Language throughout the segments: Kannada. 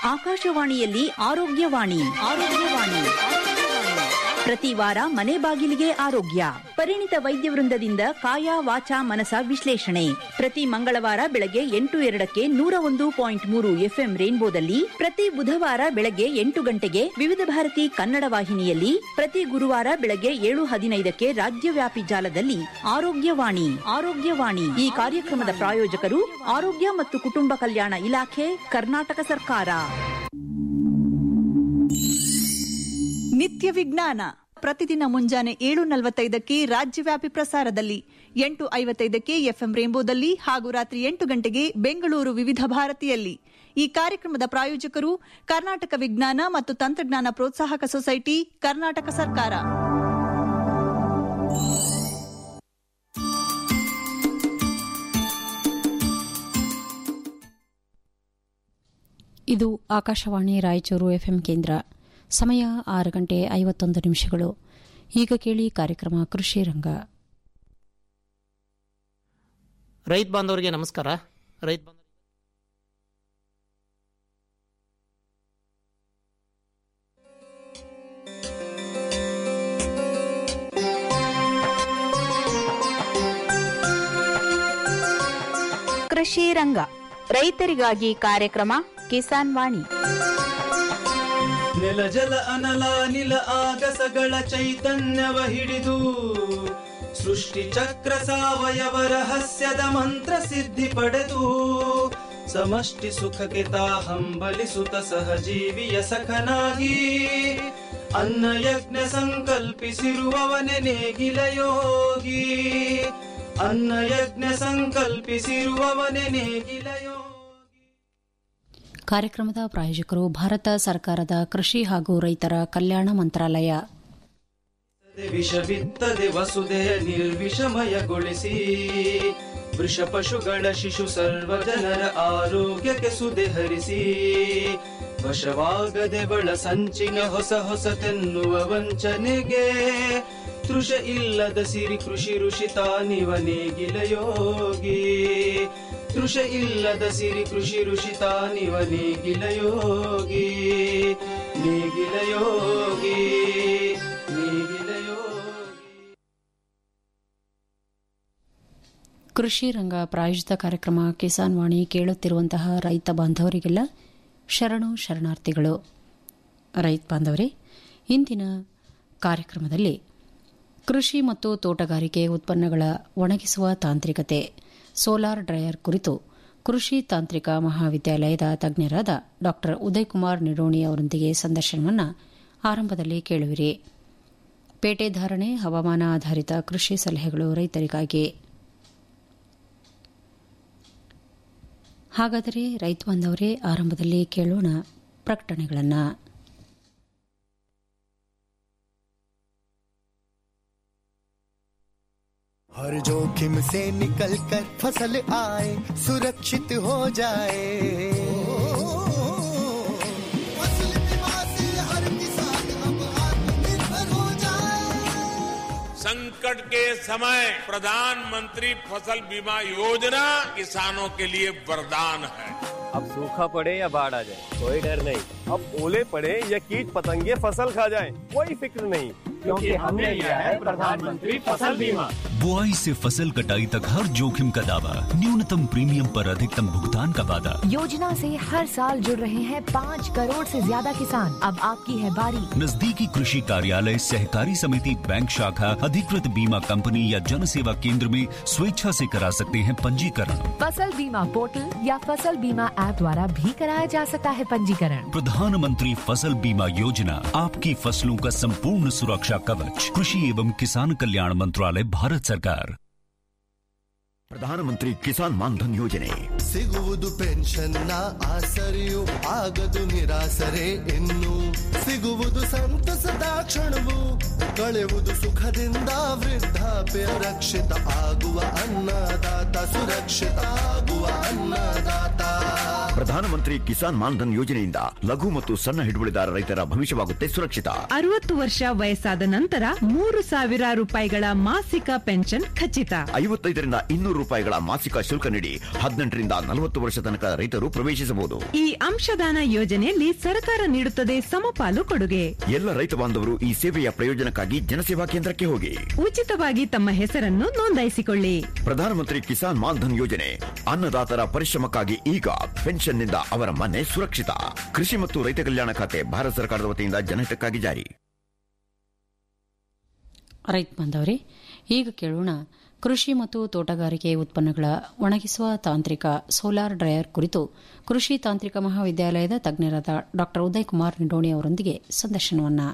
ಆಕಾಶವಾಣಿಯಲ್ಲಿ ಆರೋಗ್ಯವಾಣಿ ಆರೋಗ್ಯವಾಣಿ ಪ್ರತಿ ವಾರ ಮನೆ ಬಾಗಿಲಿಗೆ ಆರೋಗ್ಯ ಪರಿಣಿತ ವೈದ್ಯ ವೃಂದದಿಂದ ಕಾಯ ವಾಚ ಮನಸ ವಿಶ್ಲೇಷಣೆ ಪ್ರತಿ ಮಂಗಳವಾರ ಬೆಳಗ್ಗೆ ಎಂಟು ಎರಡಕ್ಕೆ ನೂರ ಒಂದು ಪಾಯಿಂಟ್ ಮೂರು ಎಫ್ಎಂ ರೇನ್ಬೋದಲ್ಲಿ ಪ್ರತಿ ಬುಧವಾರ ಬೆಳಗ್ಗೆ ಎಂಟು ಗಂಟೆಗೆ ವಿವಿಧ ಭಾರತಿ ಕನ್ನಡ ವಾಹಿನಿಯಲ್ಲಿ ಪ್ರತಿ ಗುರುವಾರ ಬೆಳಗ್ಗೆ ಏಳು ಹದಿನೈದಕ್ಕೆ ರಾಜ್ಯವ್ಯಾಪಿ ಜಾಲದಲ್ಲಿ ಆರೋಗ್ಯವಾಣಿ ಆರೋಗ್ಯವಾಣಿ ಈ ಕಾರ್ಯಕ್ರಮದ ಪ್ರಾಯೋಜಕರು ಆರೋಗ್ಯ ಮತ್ತು ಕುಟುಂಬ ಕಲ್ಯಾಣ ಇಲಾಖೆ ಕರ್ನಾಟಕ ಸರ್ಕಾರ ನಿತ್ಯ ವಿಜ್ಞಾನ ಪ್ರತಿದಿನ ಮುಂಜಾನೆ ಏಳು ನಲವತ್ತೈದಕ್ಕೆ ರಾಜ್ಯವ್ಯಾಪಿ ಪ್ರಸಾರದಲ್ಲಿ ಎಂಟು ಐವತ್ತೈದಕ್ಕೆ ಎಫ್ಎಂ ರೇಂಬೋದಲ್ಲಿ ಹಾಗೂ ರಾತ್ರಿ ಎಂಟು ಗಂಟೆಗೆ ಬೆಂಗಳೂರು ವಿವಿಧ ಭಾರತಿಯಲ್ಲಿ ಈ ಕಾರ್ಯಕ್ರಮದ ಪ್ರಾಯೋಜಕರು ಕರ್ನಾಟಕ ವಿಜ್ಞಾನ ಮತ್ತು ತಂತ್ರಜ್ಞಾನ ಪ್ರೋತ್ಸಾಹಕ ಸೊಸೈಟಿ ಕರ್ನಾಟಕ ಸರ್ಕಾರ ಇದು ಆಕಾಶವಾಣಿ ರಾಯಚೂರು ಎಫ್ಎಂ ಕೇಂದ್ರ ಸಮಯ ಆರು ಗಂಟೆ ಐವತ್ತೊಂದು ನಿಮಿಷಗಳು ಈಗ ಕೇಳಿ ಕಾರ್ಯಕ್ರಮ ಕೃಷಿ ರಂಗ ರೈತ ಬಾಂಧವರಿಗೆ ನಮಸ್ಕಾರ ರೈತ ಬಾಂಧವ ಕೃಷಿ ರಂಗ ರೈತರಿಗಾಗಿ ಕಾರ್ಯಕ್ರಮ ಕಿಸಾನ್ ವಾಣಿ ನೆಲ ಜಲ ಅನಲ ನಿಲ ಆಗಸಗಳ ಚೈತನ್ಯವ ಹಿಡಿದು ಸೃಷ್ಟಿ ಚಕ್ರ ಸಾವಯವ ರಹಸ್ಯದ ಮಂತ್ರ ಸಿದ್ಧಿ ಪಡೆದು ಸಮಷ್ಟಿ ಸುಖಕ್ಕೆ ತಾ ಹಂಬಲಿಸುತ್ತ ಸಹಜೀವಿಯ ಸಖನಾಗಿ ಅನ್ನ ಯಜ್ಞ ಸಂಕಲ್ಪಿಸಿರುವವನೆ ನೇಗಿಲ ಯೋಗಿ ಅನ್ನ ಯಜ್ಞ ಸಂಕಲ್ಪಿಸಿರುವವನೆ ನೇಗಿಲ ಯೋಗಿ ಕಾರ್ಯಕ್ರಮದ ಪ್ರಾಯೋಜಕರು ಭಾರತ ಸರ್ಕಾರದ ಕೃಷಿ ಹಾಗೂ ರೈತರ ಕಲ್ಯಾಣ ಮಂತ್ರಾಲಯ ವಿಷ ಬಿತ್ತದೆ ವಸುದೆಯ ನಿರ್ವಿಷಮಯಗೊಳಿಸಿ ವೃಷ ಪಶುಗಳ ಶಿಶು ಸರ್ವ ಜನರ ಆರೋಗ್ಯಕ್ಕೆ ಸುದೆ ಹರಿಸಿ ವಶವಾಗದೆ ಬಳ ಸಂಚಿನ ಹೊಸ ಹೊಸತೆನ್ನುವ ವಂಚನೆಗೆ ತೃಷ ಇಲ್ಲದ ಸಿರಿ ಕೃಷಿ ಋಷಿ ತಾನಿವ ನೇಗಿಲ ಯೋಗಿ ತೃಷ ಇಲ್ಲದ ಸಿರಿ ಕೃಷಿ ಋಷಿ ತಾನಿವ ನೇಗಿಲ ಯೋಗಿ ನೇಗಿಲ ಯೋಗಿ ನೇಗಿಲ ಯೋಗಿ ಕೃಷಿ ರಂಗ ಪ್ರಾಯೋಜಿತ ಕಾರ್ಯಕ್ರಮ ಕಿಸಾನ್ ವಾಣಿ ಕೇಳುತ್ತಿರುವಂತಹ ರೈತ ಬಾಂಧವರಿಗೆಲ್ಲ ಶರಣು ಶರಣಾರ್ಥಿಗಳು ರೈತ ಬಾಂಧವರೇ ಇಂದಿನ ಕಾರ್ಯಕ್ರಮದಲ್ಲಿ ಕೃಷಿ ಮತ್ತು ತೋಟಗಾರಿಕೆ ಉತ್ಪನ್ನಗಳ ಒಣಗಿಸುವ ತಾಂತ್ರಿಕತೆ ಸೋಲಾರ್ ಡ್ರೈಯರ್ ಕುರಿತು ಕೃಷಿ ತಾಂತ್ರಿಕ ಮಹಾವಿದ್ಯಾಲಯದ ತಜ್ಞರಾದ ಡಾ ಉದಯಕುಮಾರ್ ನಿಡೋಣಿ ಅವರೊಂದಿಗೆ ಸಂದರ್ಶನವನ್ನು ಆರಂಭದಲ್ಲಿ ಕೇಳುವಿರಿ ಪೇಟೆ ಧಾರಣೆ ಹವಾಮಾನ ಆಧಾರಿತ ಕೃಷಿ ಸಲಹೆಗಳು ರೈತರಿಗಾಗಿ ಹಾಗಾದರೆ ರೈತ ಬಾಂಧವರೇ ಆರಂಭದಲ್ಲಿ ಕೇಳೋಣ ಪ್ರಕಟಣೆಗಳನ್ನು हर जोखिम से निकल कर फसल आए सुरक्षित हो जाए फसल बीमा से हर किसान अब आत्मनिर्भर हो जाए संकट के समय प्रधानमंत्री फसल बीमा योजना किसानों के लिए वरदान है अब सूखा पड़े या बाढ़ आ जाए कोई डर नहीं अब ओले पड़े या कीट पतंगे फसल खा जाए कोई फिक्र नहीं क्योंकि हमने लिया है प्रधानमंत्री फसल बीमा बुआई से फसल कटाई तक हर जोखिम का दावा न्यूनतम प्रीमियम पर अधिकतम भुगतान का वादा योजना से हर साल जुड़ रहे हैं पाँच करोड़ से ज्यादा किसान अब आपकी है बारी नजदीकी कृषि कार्यालय सहकारी समिति बैंक शाखा अधिकृत बीमा कंपनी या जन सेवा केंद्र में स्वेच्छा से करा सकते हैं पंजीकरण फसल बीमा पोर्टल या फसल बीमा ऐप द्वारा भी कराया जा सकता है पंजीकरण प्रधानमंत्री फसल बीमा योजना आपकी फसलों का संपूर्ण सुरक्षा कवच कृषि एवं किसान कल्याण मंत्रालय भारत सरकार ಪ್ರಧಾನಮಂತ್ರಿ ಕಿಸಾನ್ ಮಾನ್ಧನ್ ಯೋಜನೆ ಸಿಗುವುದು ಪೆನ್ಷನ್ನ ಆಸರೆಯು ಆಗದು ನಿರಾಸರೆ ಇನ್ನು ಸಿಗುವುದು ಸಂತಸದ ಕ್ಷಣವು ಕಳೆವುದು ಸುಖದಿಂದ ವೃದ್ಧಾಪ್ಯ ರಕ್ಷಿತ ಆಗುವ ಅನ್ನದಾತ ಸುರಕ್ಷಿತ ಆಗುವ ಅನ್ನದಾತ ಪ್ರಧಾನಮಂತ್ರಿ ಕಿಸಾನ್ ಮಾನ್ಧನ್ ಯೋಜನೆಯಿಂದ ಲಘು ಮತ್ತು ಸಣ್ಣ ಹಿಡುವಳಿದಾರ ರೈತರ ಭವಿಷ್ಯವಾಗುತ್ತೆ ಸುರಕ್ಷಿತ ಅರವತ್ತು ವರ್ಷ ವಯಸ್ಸಾದ ನಂತರ ಮೂರು ಸಾವಿರ ರೂಪಾಯಿಗಳ ಮಾಸಿಕ ಪೆನ್ಷನ್ ಖಚಿತ ಐವತ್ತೈದರಿಂದ ಇನ್ನೂರು ರೂಪಾಯಿಗಳ ಮಾಸಿಕ ಶುಲ್ಕ ನೀಡಿ ಹದಿನೆಂಟರಿಂದ ನಲವತ್ತು ವರ್ಷ ತನಕ ರೈತರು ಪ್ರವೇಶಿಸಬಹುದು ಈ ಅಂಶದಾನ ಯೋಜನೆಯಲ್ಲಿ ಸರ್ಕಾರ ನೀಡುತ್ತದೆ ಸಮಪಾಲು ಕೊಡುಗೆ ಎಲ್ಲ ರೈತ ಬಾಂಧವರು ಈ ಸೇವೆಯ ಪ್ರಯೋಜನಕ್ಕಾಗಿ ಜನಸೇವಾ ಕೇಂದ್ರಕ್ಕೆ ಹೋಗಿ ಉಚಿತವಾಗಿ ತಮ್ಮ ಹೆಸರನ್ನು ನೋಂದಾಯಿಸಿಕೊಳ್ಳಿ ಪ್ರಧಾನಮಂತ್ರಿ ಕಿಸಾನ್ ಮಾನ್ಧನ್ ಯೋಜನೆ ಅನ್ನದಾತರ ಪರಿಶ್ರಮಕ್ಕಾಗಿ ಈಗ ಪೆನ್ಷನ್ನಿಂದ ಅವರ ಮನೆ ಸುರಕ್ಷಿತ ಕೃಷಿ ಮತ್ತು ರೈತ ಕಲ್ಯಾಣ ಖಾತೆ ಭಾರತ ಸರ್ಕಾರದ ವತಿಯಿಂದ ಜನಹಿತಕ್ಕಾಗಿ ಜಾರಿ ರೈತ ಬಾಂಧವರೇ ಈಗ ಕೇಳೋಣ ಕೃಷಿ ಮತ್ತು ತೋಟಗಾರಿಕೆ ಉತ್ಪನ್ನಗಳ ಒಣಗಿಸುವ ತಾಂತ್ರಿಕ ಸೋಲಾರ್ ಡ್ರೈಯರ್ ಕುರಿತು ಕೃಷಿ ತಾಂತ್ರಿಕ ಮಹಾವಿದ್ಯಾಲಯದ ತಜ್ಞರಾದ ಡಾ ಉದಯ್ ಕುಮಾರ್ ನಿಡೋಣಿ ಅವರೊಂದಿಗೆ ಸಂದರ್ಶನವನ್ನು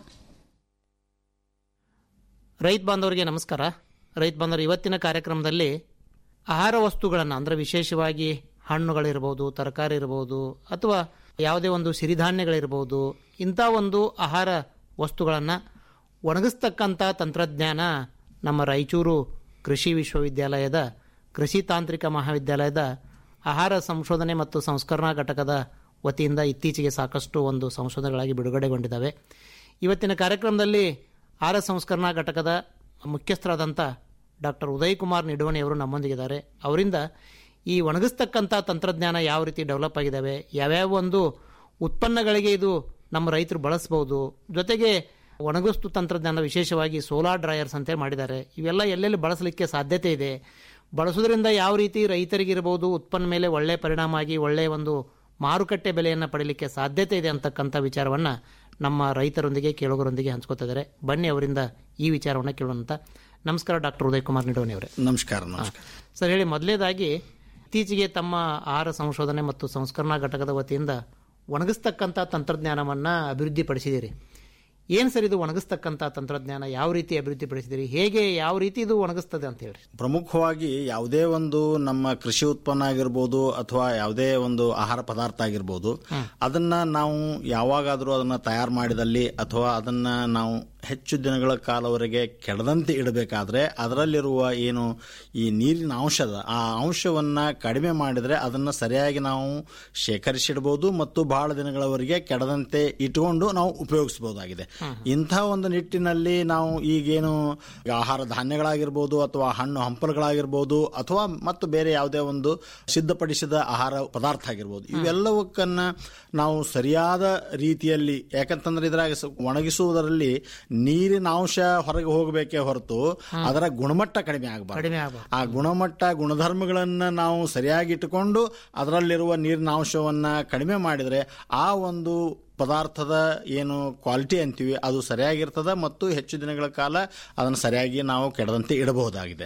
ರೈತ ಬಾಂಧವರಿಗೆ ನಮಸ್ಕಾರ ರೈತ ಬಾಂಧವರು ಇವತ್ತಿನ ಕಾರ್ಯಕ್ರಮದಲ್ಲಿ ಆಹಾರ ವಸ್ತುಗಳನ್ನು ಅಂದರೆ ವಿಶೇಷವಾಗಿ ಹಣ್ಣುಗಳಿರ್ಬೋದು ತರಕಾರಿ ಇರ್ಬೋದು ಅಥವಾ ಯಾವುದೇ ಒಂದು ಸಿರಿಧಾನ್ಯಗಳಿರ್ಬೋದು ಇಂಥ ಒಂದು ಆಹಾರ ವಸ್ತುಗಳನ್ನು ಒಣಗಿಸ್ತಕ್ಕಂಥ ತಂತ್ರಜ್ಞಾನ ನಮ್ಮ ರಾಯಚೂರು ಕೃಷಿ ವಿಶ್ವವಿದ್ಯಾಲಯದ ಕೃಷಿ ತಾಂತ್ರಿಕ ಮಹಾವಿದ್ಯಾಲಯದ ಆಹಾರ ಸಂಶೋಧನೆ ಮತ್ತು ಸಂಸ್ಕರಣಾ ಘಟಕದ ವತಿಯಿಂದ ಇತ್ತೀಚೆಗೆ ಸಾಕಷ್ಟು ಒಂದು ಸಂಶೋಧನೆಗಳಾಗಿ ಬಿಡುಗಡೆಗೊಂಡಿದ್ದಾವೆ ಇವತ್ತಿನ ಕಾರ್ಯಕ್ರಮದಲ್ಲಿ ಆಹಾರ ಸಂಸ್ಕರಣಾ ಘಟಕದ ಮುಖ್ಯಸ್ಥರಾದಂಥ ಡಾಕ್ಟರ್ ಉದಯ್ ಕುಮಾರ್ ನಿಡುವಣಿಯವರು ನಮ್ಮೊಂದಿಗಿದ್ದಾರೆ ಅವರಿಂದ ಈ ಒಣಗಿಸ್ತಕ್ಕಂಥ ತಂತ್ರಜ್ಞಾನ ಯಾವ ರೀತಿ ಡೆವಲಪ್ ಆಗಿದ್ದಾವೆ ಯಾವ್ಯಾವ ಒಂದು ಉತ್ಪನ್ನಗಳಿಗೆ ಇದು ನಮ್ಮ ರೈತರು ಬಳಸ್ಬೋದು ಜೊತೆಗೆ ಒಣಗಿಸ್ತು ತಂತ್ರಜ್ಞಾನ ವಿಶೇಷವಾಗಿ ಸೋಲಾರ್ ಡ್ರೈಯರ್ಸ್ ಅಂತೇಳಿ ಮಾಡಿದ್ದಾರೆ ಇವೆಲ್ಲ ಎಲ್ಲೆಲ್ಲಿ ಬಳಸಲಿಕ್ಕೆ ಸಾಧ್ಯತೆ ಇದೆ ಬಳಸೋದ್ರಿಂದ ಯಾವ ರೀತಿ ರೈತರಿಗಿರ್ಬೋದು ಉತ್ಪನ್ನ ಮೇಲೆ ಒಳ್ಳೆಯ ಪರಿಣಾಮ ಆಗಿ ಒಳ್ಳೆಯ ಒಂದು ಮಾರುಕಟ್ಟೆ ಬೆಲೆಯನ್ನು ಪಡೀಲಿಕ್ಕೆ ಸಾಧ್ಯತೆ ಇದೆ ಅಂತಕ್ಕಂಥ ವಿಚಾರವನ್ನು ನಮ್ಮ ರೈತರೊಂದಿಗೆ ಕೇಳುಗರೊಂದಿಗೆ ಹಂಚ್ಕೋತಿದ್ದಾರೆ ಬನ್ನಿ ಅವರಿಂದ ಈ ವಿಚಾರವನ್ನು ಕೇಳೋಣ ನಮಸ್ಕಾರ ಡಾಕ್ಟರ್ ಉದಯ್ ಕುಮಾರ್ ನಿಡೋನಿ ಅವರೇ ನಮಸ್ಕಾರ ನಮಸ್ಕಾರ ಸರ್ ಹೇಳಿ ಮೊದಲೇದಾಗಿ ಇತ್ತೀಚೆಗೆ ತಮ್ಮ ಆಹಾರ ಸಂಶೋಧನೆ ಮತ್ತು ಸಂಸ್ಕರಣಾ ಘಟಕದ ವತಿಯಿಂದ ಒಣಗಿಸ್ತಕ್ಕಂಥ ತಂತ್ರಜ್ಞಾನವನ್ನು ಅಭಿವೃದ್ಧಿಪಡಿಸಿದ್ದೀರಿ ಏನು ಸರ್ ಇದು ಒಣಗಿಸ್ತಕ್ಕಂಥ ತಂತ್ರಜ್ಞಾನ ಯಾವ ರೀತಿ ಅಭಿವೃದ್ಧಿಪಡಿಸಿದಿರಿ ಹೇಗೆ ಯಾವ ರೀತಿ ಇದು ಒಣಗಿಸ್ತದೆ ಅಂತ ಹೇಳಿ ಪ್ರಮುಖವಾಗಿ ಯಾವುದೇ ಒಂದು ನಮ್ಮ ಕೃಷಿ ಉತ್ಪನ್ನ ಆಗಿರ್ಬೋದು ಅಥವಾ ಯಾವುದೇ ಒಂದು ಆಹಾರ ಪದಾರ್ಥ ಆಗಿರ್ಬೋದು ಅದನ್ನ ನಾವು ಯಾವಾಗಾದರೂ ಅದನ್ನ ತಯಾರು ಮಾಡಿದಲ್ಲಿ ಅಥವಾ ಅದನ್ನ ನಾವು ಹೆಚ್ಚು ದಿನಗಳ ಕಾಲವರೆಗೆ ಕೆಡದಂತೆ ಇಡಬೇಕಾದ್ರೆ ಅದರಲ್ಲಿರುವ ಏನು ಈ ನೀರಿನ ಅಂಶದ ಆ ಅಂಶವನ್ನ ಕಡಿಮೆ ಮಾಡಿದ್ರೆ ಅದನ್ನ ಸರಿಯಾಗಿ ನಾವು ಶೇಖರಿಸಿಡಬಹುದು ಮತ್ತು ಬಹಳ ದಿನಗಳವರೆಗೆ ಕೆಡದಂತೆ ಇಟ್ಟುಕೊಂಡು ನಾವು ಉಪಯೋಗಿಸಬಹುದಾಗಿದೆ ಇಂಥ ಒಂದು ನಿಟ್ಟಿನಲ್ಲಿ ನಾವು ಈಗೇನು ಆಹಾರ ಧಾನ್ಯಗಳಾಗಿರ್ಬೋದು ಅಥವಾ ಹಣ್ಣು ಹಂಪಲುಗಳಾಗಿರ್ಬೋದು ಅಥವಾ ಮತ್ತು ಬೇರೆ ಯಾವುದೇ ಒಂದು ಸಿದ್ಧಪಡಿಸಿದ ಆಹಾರ ಪದಾರ್ಥ ಆಗಿರ್ಬೋದು ಇವೆಲ್ಲವಕ್ಕನ್ನ ನಾವು ಸರಿಯಾದ ರೀತಿಯಲ್ಲಿ ಯಾಕಂತಂದ್ರೆ ಇದ್ರಾಗ ಸ- ಒಣಗಿಸುವುದರಲ್ಲಿ ನೀರಿನ ಅಂಶ ಹೊರಗೆ ಹೋಗಬೇಕೇ ಹೊರತು ಅದರ ಗುಣಮಟ್ಟ ಕಡಿಮೆ ಆಗಬಾರ್ದು ಕಡಿಮೆ ಆಗಬಾರ್ದು ಆ ಗುಣಮಟ್ಟ ಗುಣಧರ್ಮಗಳನ್ನ ನಾವು ಸರಿಯಾಗಿ ಇಟ್ಟುಕೊಂಡು ಅದರಲ್ಲಿರುವ ನೀರಿನ ಅಂಶವನ್ನ ಕಡಿಮೆ ಮಾಡಿದರೆ ಆ ಒಂದು ಪದಾರ್ಥದ ಏನು ಕ್ವಾಲಿಟಿ ಅಂತೀವಿ ಅದು ಸರಿಯಾಗಿರ್ತದೆ ಮತ್ತು ಹೆಚ್ಚು ದಿನಗಳ ಕಾಲ ಅದನ್ನು ಸರಿಯಾಗಿ ನಾವು ಕೆಡದಂತೆ ಇಡಬಹುದಾಗಿದೆ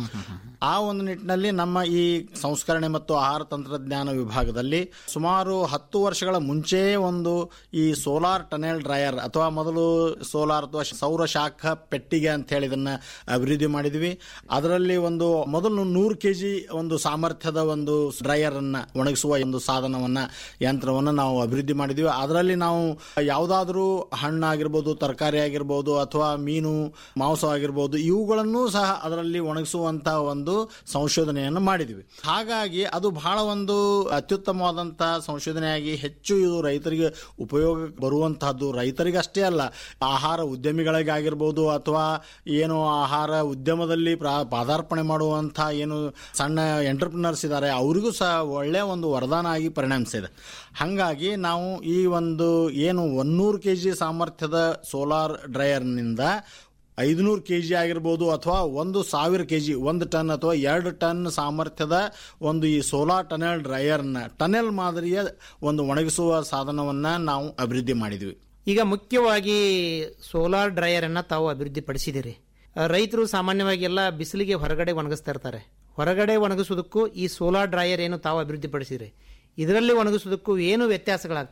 ಆ ಒಂದು ನಿಟ್ಟಿನಲ್ಲಿ ನಮ್ಮ ಈ ಸಂಸ್ಕರಣೆ ಮತ್ತು ಆಹಾರ ತಂತ್ರಜ್ಞಾನ ವಿಭಾಗದಲ್ಲಿ ಸುಮಾರು ಹತ್ತು ವರ್ಷಗಳ ಮುಂಚೆ ಒಂದು ಈ ಸೋಲಾರ್ ಟನೆಲ್ ಡ್ರೈಯರ್ ಅಥವಾ ಮೊದಲು ಸೋಲಾರ್ ಅಥವಾ ಸೌರ ಶಾಖ ಪೆಟ್ಟಿಗೆ ಅಂತ ಹೇಳಿ ಇದನ್ನ ಅಭಿವೃದ್ಧಿ ಮಾಡಿದ್ವಿ ಅದರಲ್ಲಿ ಒಂದು ಮೊದಲು ನೂರು ಕೆಜಿ ಒಂದು ಸಾಮರ್ಥ್ಯದ ಒಂದು ಡ್ರೈಯರ್ ಅನ್ನ ಒಣಗಿಸುವ ಒಂದು ಸಾಧನವನ್ನ ಯಂತ್ರವನ್ನ ನಾವು ಅಭಿವೃದ್ಧಿ ಮಾಡಿದ್ವಿ ಅದರಲ್ಲಿ ನಾವು ಯಾವುದಾದ್ರೂ ಹಣ್ಣಾಗಿರ್ಬೋದು ತರಕಾರಿ ಆಗಿರ್ಬೋದು ಅಥವಾ ಮೀನು ಮಾಂಸ ಆಗಿರ್ಬೋದು ಇವುಗಳನ್ನು ಸಹ ಅದರಲ್ಲಿ ಒಣಗಿಸುವಂತಹ ಒಂದು ಸಂಶೋಧನೆಯನ್ನು ಮಾಡಿದ್ವಿ ಹಾಗಾಗಿ ಅದು ಬಹಳ ಒಂದು ಅತ್ಯುತ್ತಮವಾದಂತಹ ಸಂಶೋಧನೆಯಾಗಿ ಹೆಚ್ಚು ಇದು ರೈತರಿಗೆ ಉಪಯೋಗ ಬರುವಂತಹದ್ದು ರೈತರಿಗಷ್ಟೇ ಅಲ್ಲ ಆಹಾರ ಉದ್ಯಮಿಗಳಿಗಾಗಿರ್ಬೋದು ಅಥವಾ ಏನು ಆಹಾರ ಉದ್ಯಮದಲ್ಲಿ ಪ್ರಾ- ಪಾದಾರ್ಪಣೆ ಮಾಡುವಂತಹ ಏನು ಸಣ್ಣ ಎಂಟರ್ಪ್ರಿನರ್ಸ್ ಇದ್ದಾರೆ ಅವರಿಗೂ ಸಹ ಒಳ್ಳೆಯ ಒಂದು ವರದಾನ ಆಗಿ ಪರಿಣಮಿಸಿದೆ ಹಾಗಾಗಿ ನಾವು ಈ ಒಂದು ಏನು ಒನ್ನೂರು ಕೆ ಜಿ ಸಾಮರ್ಥ್ಯದ ಸೋಲಾರ್ ಡ್ರೈಯರ್ನಿಂದ ಐದುನೂರು ಕೆ ಜಿ ಆಗಿರ್ಬೋದು ಅಥವಾ ಒಂದು ಸಾವಿರ ಕೆ ಜಿ ಒಂದು ಟನ್ ಅಥವಾ ಎರಡು ಟನ್ ಸಾಮರ್ಥ್ಯದ ಒಂದು ಈ ಸೋಲಾರ್ ಟನೆಲ್ ಡ್ರೈಯರ್ನ ಟನೆಲ್ ಮಾದರಿಯ ಒಂದು ಒಣಗಿಸುವ ಸಾಧನವನ್ನ ನಾವು ಅಭಿವೃದ್ಧಿ ಮಾಡಿದ್ವಿ ಈಗ ಮುಖ್ಯವಾಗಿ ಸೋಲಾರ್ ಡ್ರೈಯರ್ ಅನ್ನ ತಾವು ಅಭಿವೃದ್ಧಿಪಡಿಸಿದಿರಿ ಆ, ರೈತರು ಸಾಮಾನ್ಯವಾಗಿ ಎಲ್ಲ ಬಿಸಿಲಿಗೆ ಹೊರಗಡೆ ಒಣಗಿಸ್ತಾ ಇರ್ತಾರೆ ಹೊರಗಡೆ ಒಣಗಿಸೋದಕ್ಕೂ ಈ ಸೋಲಾರ್ ಡ್ರೈಯರ್ ಏನು ತಾವು ಅಭಿವೃದ್ಧಿಪಡಿಸಿದ್ರಿ ಇದರಲ್ಲಿ ಒಣಗಿಸೋದಕ್ಕೂ ಏನು ವ್ಯತ್ಯಾಸಗಳಾಗ್ತಾವ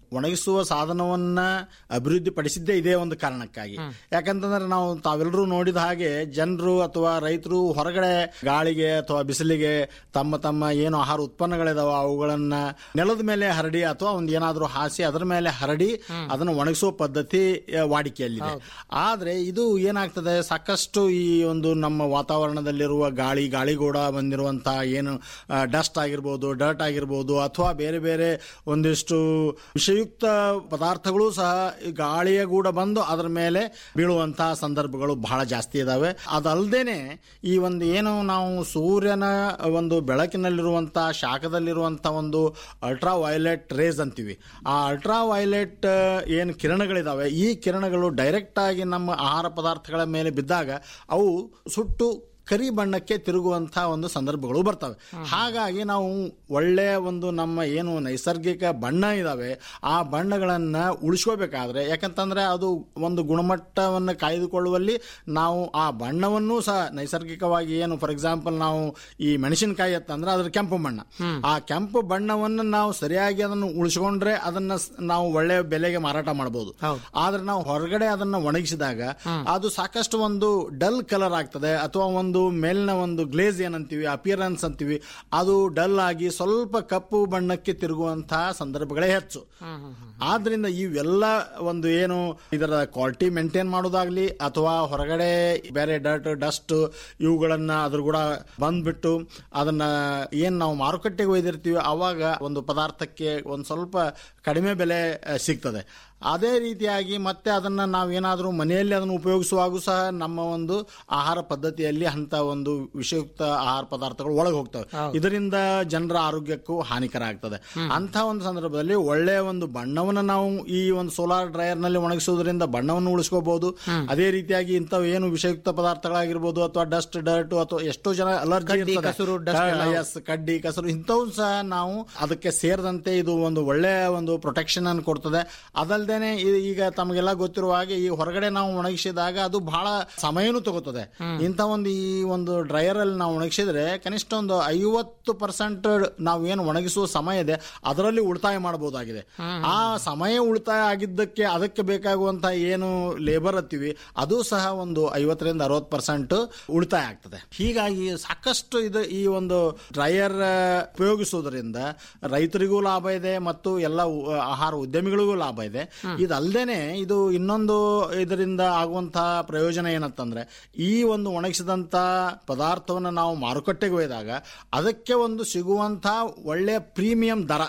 ಒಣಗಿಸುವ ಸಾಧನವನ್ನ ಅಭಿವೃದ್ಧಿ ಪಡಿಸಿದ್ದೇ ಇದೇ ಒಂದು ಕಾರಣಕ್ಕಾಗಿ ಯಾಕಂತಂದ್ರೆ ನಾವು ತಾವೆಲ್ಲರೂ ನೋಡಿದ ಹಾಗೆ ಜನರು ಅಥವಾ ರೈತರು ಹೊರಗಡೆ ಗಾಳಿಗೆ ಅಥವಾ ಬಿಸಿಲಿಗೆ ತಮ್ಮ ತಮ್ಮ ಏನು ಆಹಾರ ಉತ್ಪನ್ನಗಳಿದಾವ ಅವುಗಳನ್ನ ನೆಲದ ಮೇಲೆ ಹರಡಿ ಅಥವಾ ಒಂದು ಏನಾದರೂ ಹಾಸಿ ಅದರ ಮೇಲೆ ಹರಡಿ ಅದನ್ನು ಒಣಗಿಸುವ ಪದ್ಧತಿ ಆ, ವಾಡಿಕೆಯಲ್ಲಿದೆ ಆದ್ರೆ ಇದು ಏನಾಗ್ತದೆ ಸಾಕಷ್ಟು ಈ ಒಂದು ನಮ್ಮ ವಾತಾವರಣದಲ್ಲಿರುವ ಗಾಳಿ ಗಾಳಿಗೂಡ ಬಂದಿರುವಂತಹ ಏನು ಡಸ್ಟ್ ಆಗಿರ್ಬೋದು ಡರ್ಟ್ ಆಗಿರ್ಬೋದು ಅಥವಾ ಬೇರೆ ಬೇರೆ ಒಂದಿಷ್ಟು ವಿಷಯುಕ್ತ ಪದಾರ್ಥಗಳು ಸಹ ಈ ಗಾಳಿಯ ಗೂಡ ಬಂದು ಅದರ ಮೇಲೆ ಬೀಳುವಂತಹ ಸಂದರ್ಭಗಳು ಬಹಳ ಜಾಸ್ತಿ ಇದಾವೆ ಅದಲ್ಲದೇನೆ ಈ ಒಂದು ಏನು ನಾವು ಸೂರ್ಯನ ಒಂದು ಬೆಳಕಿನಲ್ಲಿರುವಂತಹ ಶಾಖದಲ್ಲಿರುವಂತಹ ಒಂದು ಅಲ್ಟ್ರಾ ವೈಲೆಟ್ ರೇಸ್ ಅಂತೀವಿ ಆ ಅಲ್ಟ್ರಾ ವೈಲೆಟ್ ಏನು ಕಿರಣಗಳಿದಾವೆ ಈ ಕಿರಣಗಳು ಡೈರೆಕ್ಟ್ ಆಗಿ ನಮ್ಮ ಆಹಾರ ಪದಾರ್ಥಗಳ ಮೇಲೆ ಬಿದ್ದಾಗ ಅವು ಸುಟ್ಟು ಕರಿ ಬಣ್ಣಕ್ಕೆ ತಿರುಗುವಂತಹ ಒಂದು ಸಂದರ್ಭಗಳು ಬರ್ತವೆ ಹಾಗಾಗಿ ನಾವು ಒಳ್ಳೆಯ ಒಂದು ನಮ್ಮ ಏನು ನೈಸರ್ಗಿಕ ಬಣ್ಣ ಇದಾವೆ ಆ ಬಣ್ಣಗಳನ್ನ ಉಳಿಸ್ಕೋಬೇಕಾದ್ರೆ ಯಾಕಂತಂದ್ರೆ ಅದು ಒಂದು ಗುಣಮಟ್ಟವನ್ನು ಕಾಯ್ದುಕೊಳ್ಳುವಲ್ಲಿ ನಾವು ಆ ಬಣ್ಣವನ್ನು ಸಹ ನೈಸರ್ಗಿಕವಾಗಿ ಏನು ಫಾರ್ ಎಕ್ಸಾಂಪಲ್ ನಾವು ಈ ಮೆಣಸಿನಕಾಯಿ ಅಂತಂದ್ರೆ ಅದ್ರ ಕೆಂಪು ಬಣ್ಣ ಆ ಕೆಂಪು ಬಣ್ಣವನ್ನು ನಾವು ಸರಿಯಾಗಿ ಅದನ್ನು ಉಳಿಸ್ಕೊಂಡ್ರೆ ಅದನ್ನ ಸ್- ನಾವು ಒಳ್ಳೆ ಬೆಲೆಗೆ ಮಾರಾಟ ಮಾಡಬಹುದು ಆದ್ರೆ ನಾವು ಹೊರಗಡೆ ಅದನ್ನ ಒಣಗಿಸಿದಾಗ ಅದು ಸಾಕಷ್ಟು ಒಂದು ಡಲ್ ಕಲರ್ ಆಗ್ತದೆ ಅಥವಾ ಒಂದು ಮೇಲಿನ ಒಂದು ಗ್ಲೇಸ್ ಏನಂತೀವಿ ಅಪಿಯರೆನ್ಸ್ ಅಂತೀವಿ ಅದು ಡಲ್ ಆಗಿ ಸ್ವಲ್ಪ ಕಪ್ಪು ಬಣ್ಣಕ್ಕೆ ತಿರುಗುವಂತಹ ಸಂದರ್ಭಗಳೇ ಹೆಚ್ಚು ಆದ್ರಿಂದ ಇವೆಲ್ಲ ಒಂದು ಏನು ಇದರ ಕ್ವಾಲಿಟಿ ಮೇಂಟೈನ್ ಮಾಡೋದಾಗ್ಲಿ ಅಥವಾ ಹೊರಗಡೆ ಬೇರೆ ಡರ್ಟ್ ಡಸ್ಟ್ ಇವುಗಳನ್ನ ಅದ್ರ ಕೂಡ ಬಂದ್ಬಿಟ್ಟು ಅದನ್ನ ಏನ್ ನಾವು ಮಾರುಕಟ್ಟೆಗೆ ಒಯ್ದಿರ್ತೀವಿ ಅವಾಗ ಒಂದು ಪದಾರ್ಥಕ್ಕೆ ಒಂದು ಸ್ವಲ್ಪ ಕಡಿಮೆ ಬೆಲೆ ಆ, ಸಿಗ್ತದೆ ಅದೇ ರೀತಿಯಾಗಿ ಮತ್ತೆ ಅದನ್ನ ನಾವೇನಾದರೂ ಮನೆಯಲ್ಲಿ ಅದನ್ನು ಉಪಯೋಗಿಸುವಾಗೂ ಸಹ ನಮ್ಮ ಒಂದು ಆಹಾರ ಪದ್ಧತಿಯಲ್ಲಿ ಅಂತ ಒಂದು ವಿಷಯುಕ್ತ ಆಹಾರ ಪದಾರ್ಥಗಳು ಒಳಗೆ ಹೋಗ್ತವೆ ಇದರಿಂದ ಜನರ ಆರೋಗ್ಯಕ್ಕೂ ಹಾನಿಕರ ಆಗ್ತದೆ ಅಂತ ಒಂದು ಸಂದರ್ಭದಲ್ಲಿ ಒಳ್ಳೆಯ ಒಂದು ಬಣ್ಣವನ್ನು ನಾವು ಈ ಒಂದು ಸೋಲಾರ್ ಡ್ರೈಯರ್ ನಲ್ಲಿ ಒಣಗಿಸುವುದರಿಂದ ಬಣ್ಣವನ್ನು ಉಳಿಸ್ಕೋಬಹುದು ಅದೇ ರೀತಿಯಾಗಿ ಇಂಥವು ಏನು ವಿಷಯುಕ್ತ ಪದಾರ್ಥಗಳಾಗಿರ್ಬೋದು ಅಥವಾ ಡಸ್ಟ್ ಡರ್ಟ್ ಅಥವಾ ಎಷ್ಟೋ ಜನ ಕಡ್ಡಿ, ಕಸರು, dust ಎಲ್ಲ. ಅಲರ್ಜಿ ಎಸ್ ಕಡ್ಡಿ ಕಸರು ಇಂಥವು ಸಹ ನಾವು ಅದಕ್ಕೆ ಸೇರದಂತೆ ಇದು ಒಂದು ಒಳ್ಳೆಯ ಒಂದು ಪ್ರೊಟೆಕ್ಷನ್ ಅನ್ನು ಕೊಡ್ತದೆ ಅದಲ್ದೇನೆ ಈ- ಈಗ ತಮಗೆಲ್ಲ ಗೊತ್ತಿರುವ ಹಾಗೆ ಈ ಹೊರಗಡೆ ನಾವು ಒಣಗಿಸಿದಾಗ ಅದು ಬಹಳ ಸಮಯನೂ ತಗೋತದೆ ಇಂಥ ಒಂದು ಈ ಒಂದು ಡ್ರೈಯರ್ ಅಲ್ಲಿ ನಾವು ಒಣಗಿಸಿದ್ರೆ ಕನಿಷ್ಠ ಒಂದು ಐವತ್ತು ಪರ್ಸೆಂಟ್ ನಾವು ಏನು ಒಣಗಿಸುವ ಸಮಯ ಇದೆ ಅದರಲ್ಲಿ ಉಳಿತಾಯ ಮಾಡಬಹುದಾಗಿದೆ ಆ ಸಮಯ ಉಳಿತಾಯ ಆಗಿದ್ದಕ್ಕೆ ಅದಕ್ಕೆ ಬೇಕಾಗುವಂತಹ ಏನು ಲೇಬರ್ ಹತ್ತೀವಿ ಅದು ಸಹ ಒಂದು ಐವತ್ತರಿಂದ ಅರವತ್ತು ಪರ್ಸೆಂಟ್ ಉಳಿತಾಯ ಆಗ್ತದೆ ಹೀಗಾಗಿ ಸಾಕಷ್ಟು ಇದು ಈ ಒಂದು ಡ್ರೈಯರ್ ಉಪಯೋಗಿಸುವುದರಿಂದ ರೈತರಿಗೂ ಲಾಭ ಇದೆ ಮತ್ತು ಎಲ್ಲ ಉ- ಆಹಾರ ಉದ್ಯಮಿಗಳಿಗೂ ಲಾಭ ಇದೆ ಇದಲ್ದೇನೆ ಇದು ಇನ್ನೊಂದು ಇದರಿಂದ ಆಗುವಂತಹ ಪ್ರಯೋಜನ ಏನಂತಂದ್ರೆ ಈ ಒಂದು ಒಣಗಿಸಿದಂತ ಪದಾರ್ಥವನ್ನು ನಾವು ಮಾರುಕಟ್ಟೆಗೆ ಒಯ್ದಾಗ ಅದಕ್ಕೆ ಒಂದು ಸಿಗುವಂತಹ ಒಳ್ಳೆಯ ಪ್ರೀಮಿಯಂ ದರ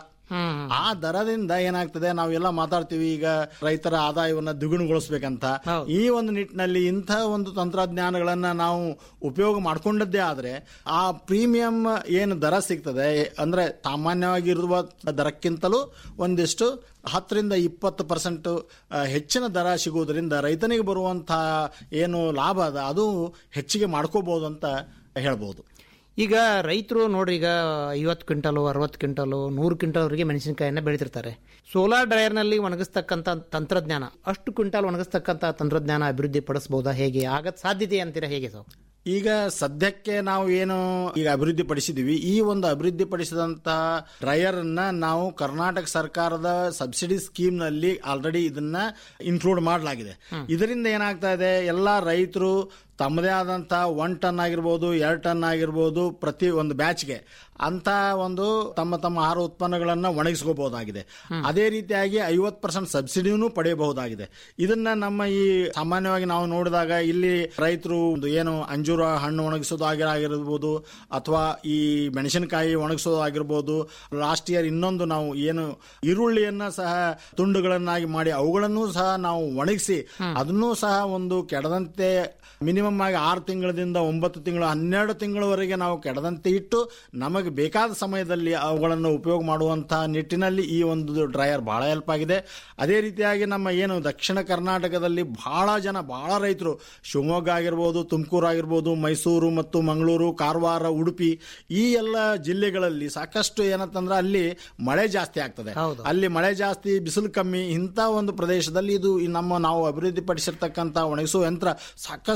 ಆ ದರದಿಂದ ಏನಾಗ್ತದೆ ನಾವೆಲ್ಲ ಮಾತಾಡ್ತೀವಿ ಈಗ ರೈತರ ಆದಾಯವನ್ನ ದ್ವಿಗುಣಗೊಳಿಸ್ಬೇಕಂತ ಈ ಒಂದು ನಿಟ್ಟಿನಲ್ಲಿ ಇಂಥ ಒಂದು ತಂತ್ರಜ್ಞಾನಗಳನ್ನ ನಾವು ಉಪಯೋಗ ಮಾಡ್ಕೊಂಡದ್ದೇ ಆದ್ರೆ ಆ ಪ್ರೀಮಿಯಂ ಏನು ದರ ಸಿಗ್ತದೆ ಅಂದ್ರೆ ಸಾಮಾನ್ಯವಾಗಿರುವ ದರಕ್ಕಿಂತಲೂ ಒಂದಿಷ್ಟು ಹತ್ತರಿಂದ ಇಪ್ಪತ್ತು ಪರ್ಸೆಂಟ್ ಹೆಚ್ಚಿನ ದರ ಸಿಗುವುದರಿಂದ ರೈತನಿಗೆ ಬರುವಂತಹ ಏನು ಲಾಭ ಅದ ಅದು ಹೆಚ್ಚಿಗೆ ಮಾಡ್ಕೋಬಹುದು ಅಂತ ಹೇಳ್ಬೋದು ಈಗ ರೈತರು ನೋಡ್ರಿ ಈಗ ಐವತ್ತು ಕ್ವಿಂಟಲು ಅರವತ್ತು ಕ್ವಿಂಟಲು ನೂರು ಕ್ವಿಂಟಲ್ವರೆಗೆ ಮೆಣಸಿನಕಾಯಿನ ಬೆಳೀತಿರ್ತಾರೆ ಸೋಲಾರ್ ಡ್ರೈಯರ್ನಲ್ಲಿ ಒಣಗಿಸ್ತಕ್ಕಂಥ ತಂತ್ರಜ್ಞಾನ ಅಷ್ಟು ಕ್ವಿಂಟಲ್ ಒಣಗಿಸ್ತಕ್ಕಂಥ ತಂತ್ರಜ್ಞಾನ ಅಭಿವೃದ್ಧಿ ಪಡಿಸಬಹುದಾ ಹೇಗೆ ಆಗತ್ ಸಾಧ್ಯತೆ ಅಂತೀರಾ ಹೇಗೆ ಸರ್ ಈಗ ಸದ್ಯಕ್ಕೆ ನಾವು ಏನು ಈಗ ಅಭಿವೃದ್ಧಿ ಪಡಿಸಿದೀವಿ ಈ ಒಂದು ಅಭಿವೃದ್ಧಿ ಪಡಿಸಿದಂತಹ ಡ್ರೈಯರ್ ಅನ್ನ ನಾವು ಕರ್ನಾಟಕ ಸರ್ಕಾರದ ಸಬ್ಸಿಡಿ ಸ್ಕೀಮ್ ನಲ್ಲಿ ಆಲ್ರೆಡಿ ಇದನ್ನ ಇನ್ಕ್ಲೂಡ್ ಮಾಡಲಾಗಿದೆ ಇದರಿಂದ ಏನಾಗ್ತಾ ಇದೆ ಎಲ್ಲಾ ರೈತರು ತಮ್ಮದೇ ಆದಂತ ಒನ್ ಟನ್ ಆಗಿರ್ಬೋದು ಎರಡು ಟನ್ ಆಗಿರ್ಬೋದು ಪ್ರತಿ ಒಂದು ಬ್ಯಾಚ್ಗೆ ಅಂತ ಒಂದು ತಮ್ಮ ತಮ್ಮ ಆಹಾರ ಉತ್ಪನ್ನಗಳನ್ನ ಒಣಗಿಸ್ಕೋಬಹುದಾಗಿದೆ ಅದೇ ರೀತಿಯಾಗಿ ಐವತ್ತು ಪರ್ಸೆಂಟ್ ಸಬ್ಸಿಡಿನೂ ಪಡೆಯಬಹುದಾಗಿದೆ ಇದನ್ನ ನಮ್ಮ ಈ ಸಾಮಾನ್ಯವಾಗಿ ನಾವು ನೋಡಿದಾಗ ಇಲ್ಲಿ ರೈತರು ಒಂದು ಏನು ಅಂಜೂರ ಹಣ್ಣು ಒಣಗಿಸೋದು ಆಗಿ- ಆಗಿರ್ಬೋದು ಅಥವಾ ಈ ಮೆಣಸಿನಕಾಯಿ ಒಣಗಿಸೋದು ಆಗಿರ್ಬೋದು ಲಾಸ್ಟ್ ಇಯರ್ ಇನ್ನೊಂದು ನಾವು ಏನು ಈರುಳ್ಳಿಯನ್ನ ಸಹ ತುಂಡುಗಳನ್ನಾಗಿ ಮಾಡಿ ಅವುಗಳನ್ನು ಸಹ ನಾವು ಒಣಗಿಸಿ ಅದನ್ನೂ ಸಹ ಒಂದು ಕೆಡದಂತೆ ಮಿನಿಮಮ್ ಆಗಿ ಆರು ತಿಂಗಳದಿಂದ ಒಂಬತ್ತು ತಿಂಗಳು ಹನ್ನೆರಡು ತಿಂಗಳವರೆಗೆ ನಾವು ಕೆಡದಂತೆ ಇಟ್ಟು ನಮಗೆ ಬೇಕಾದ ಸಮಯದಲ್ಲಿ ಅವುಗಳನ್ನು ಉಪಯೋಗ ಮಾಡುವಂತಹ ನಿಟ್ಟಿನಲ್ಲಿ ಈ ಒಂದು ಡ್ರೈಯರ್ ಬಹಳ ಹೆಲ್ಪ್ ಆಗಿದೆ ಅದೇ ರೀತಿಯಾಗಿ ನಮ್ಮ ಏನು ದಕ್ಷಿಣ ಕರ್ನಾಟಕದಲ್ಲಿ ಬಹಳ ಜನ ಬಹಳ ರೈತರು ಶಿವಮೊಗ್ಗ ಆಗಿರ್ಬೋದು ತುಮಕೂರು ಆಗಿರ್ಬೋದು ಮೈಸೂರು ಮತ್ತು ಮಂಗಳೂರು ಕಾರವಾರ ಉಡುಪಿ ಈ ಎಲ್ಲ ಜಿಲ್ಲೆಗಳಲ್ಲಿ ಸಾಕಷ್ಟು ಏನಂತಂದ್ರೆ ಅಲ್ಲಿ ಮಳೆ ಜಾಸ್ತಿ ಆಗ್ತದೆ ಅಲ್ಲಿ ಮಳೆ ಜಾಸ್ತಿ ಬಿಸಿಲು ಕಮ್ಮಿ ಇಂಥ ಒಂದು ಪ್ರದೇಶದಲ್ಲಿ ಇದು ಈ ನಮ್ಮ ನಾವು ಅಭಿವೃದ್ಧಿ ಪಡಿಸಿರ್ತಕ್ಕಂಥ ಒಣಗಿಸುವ ಯಂತ್ರ ಸಾಕಷ್ಟು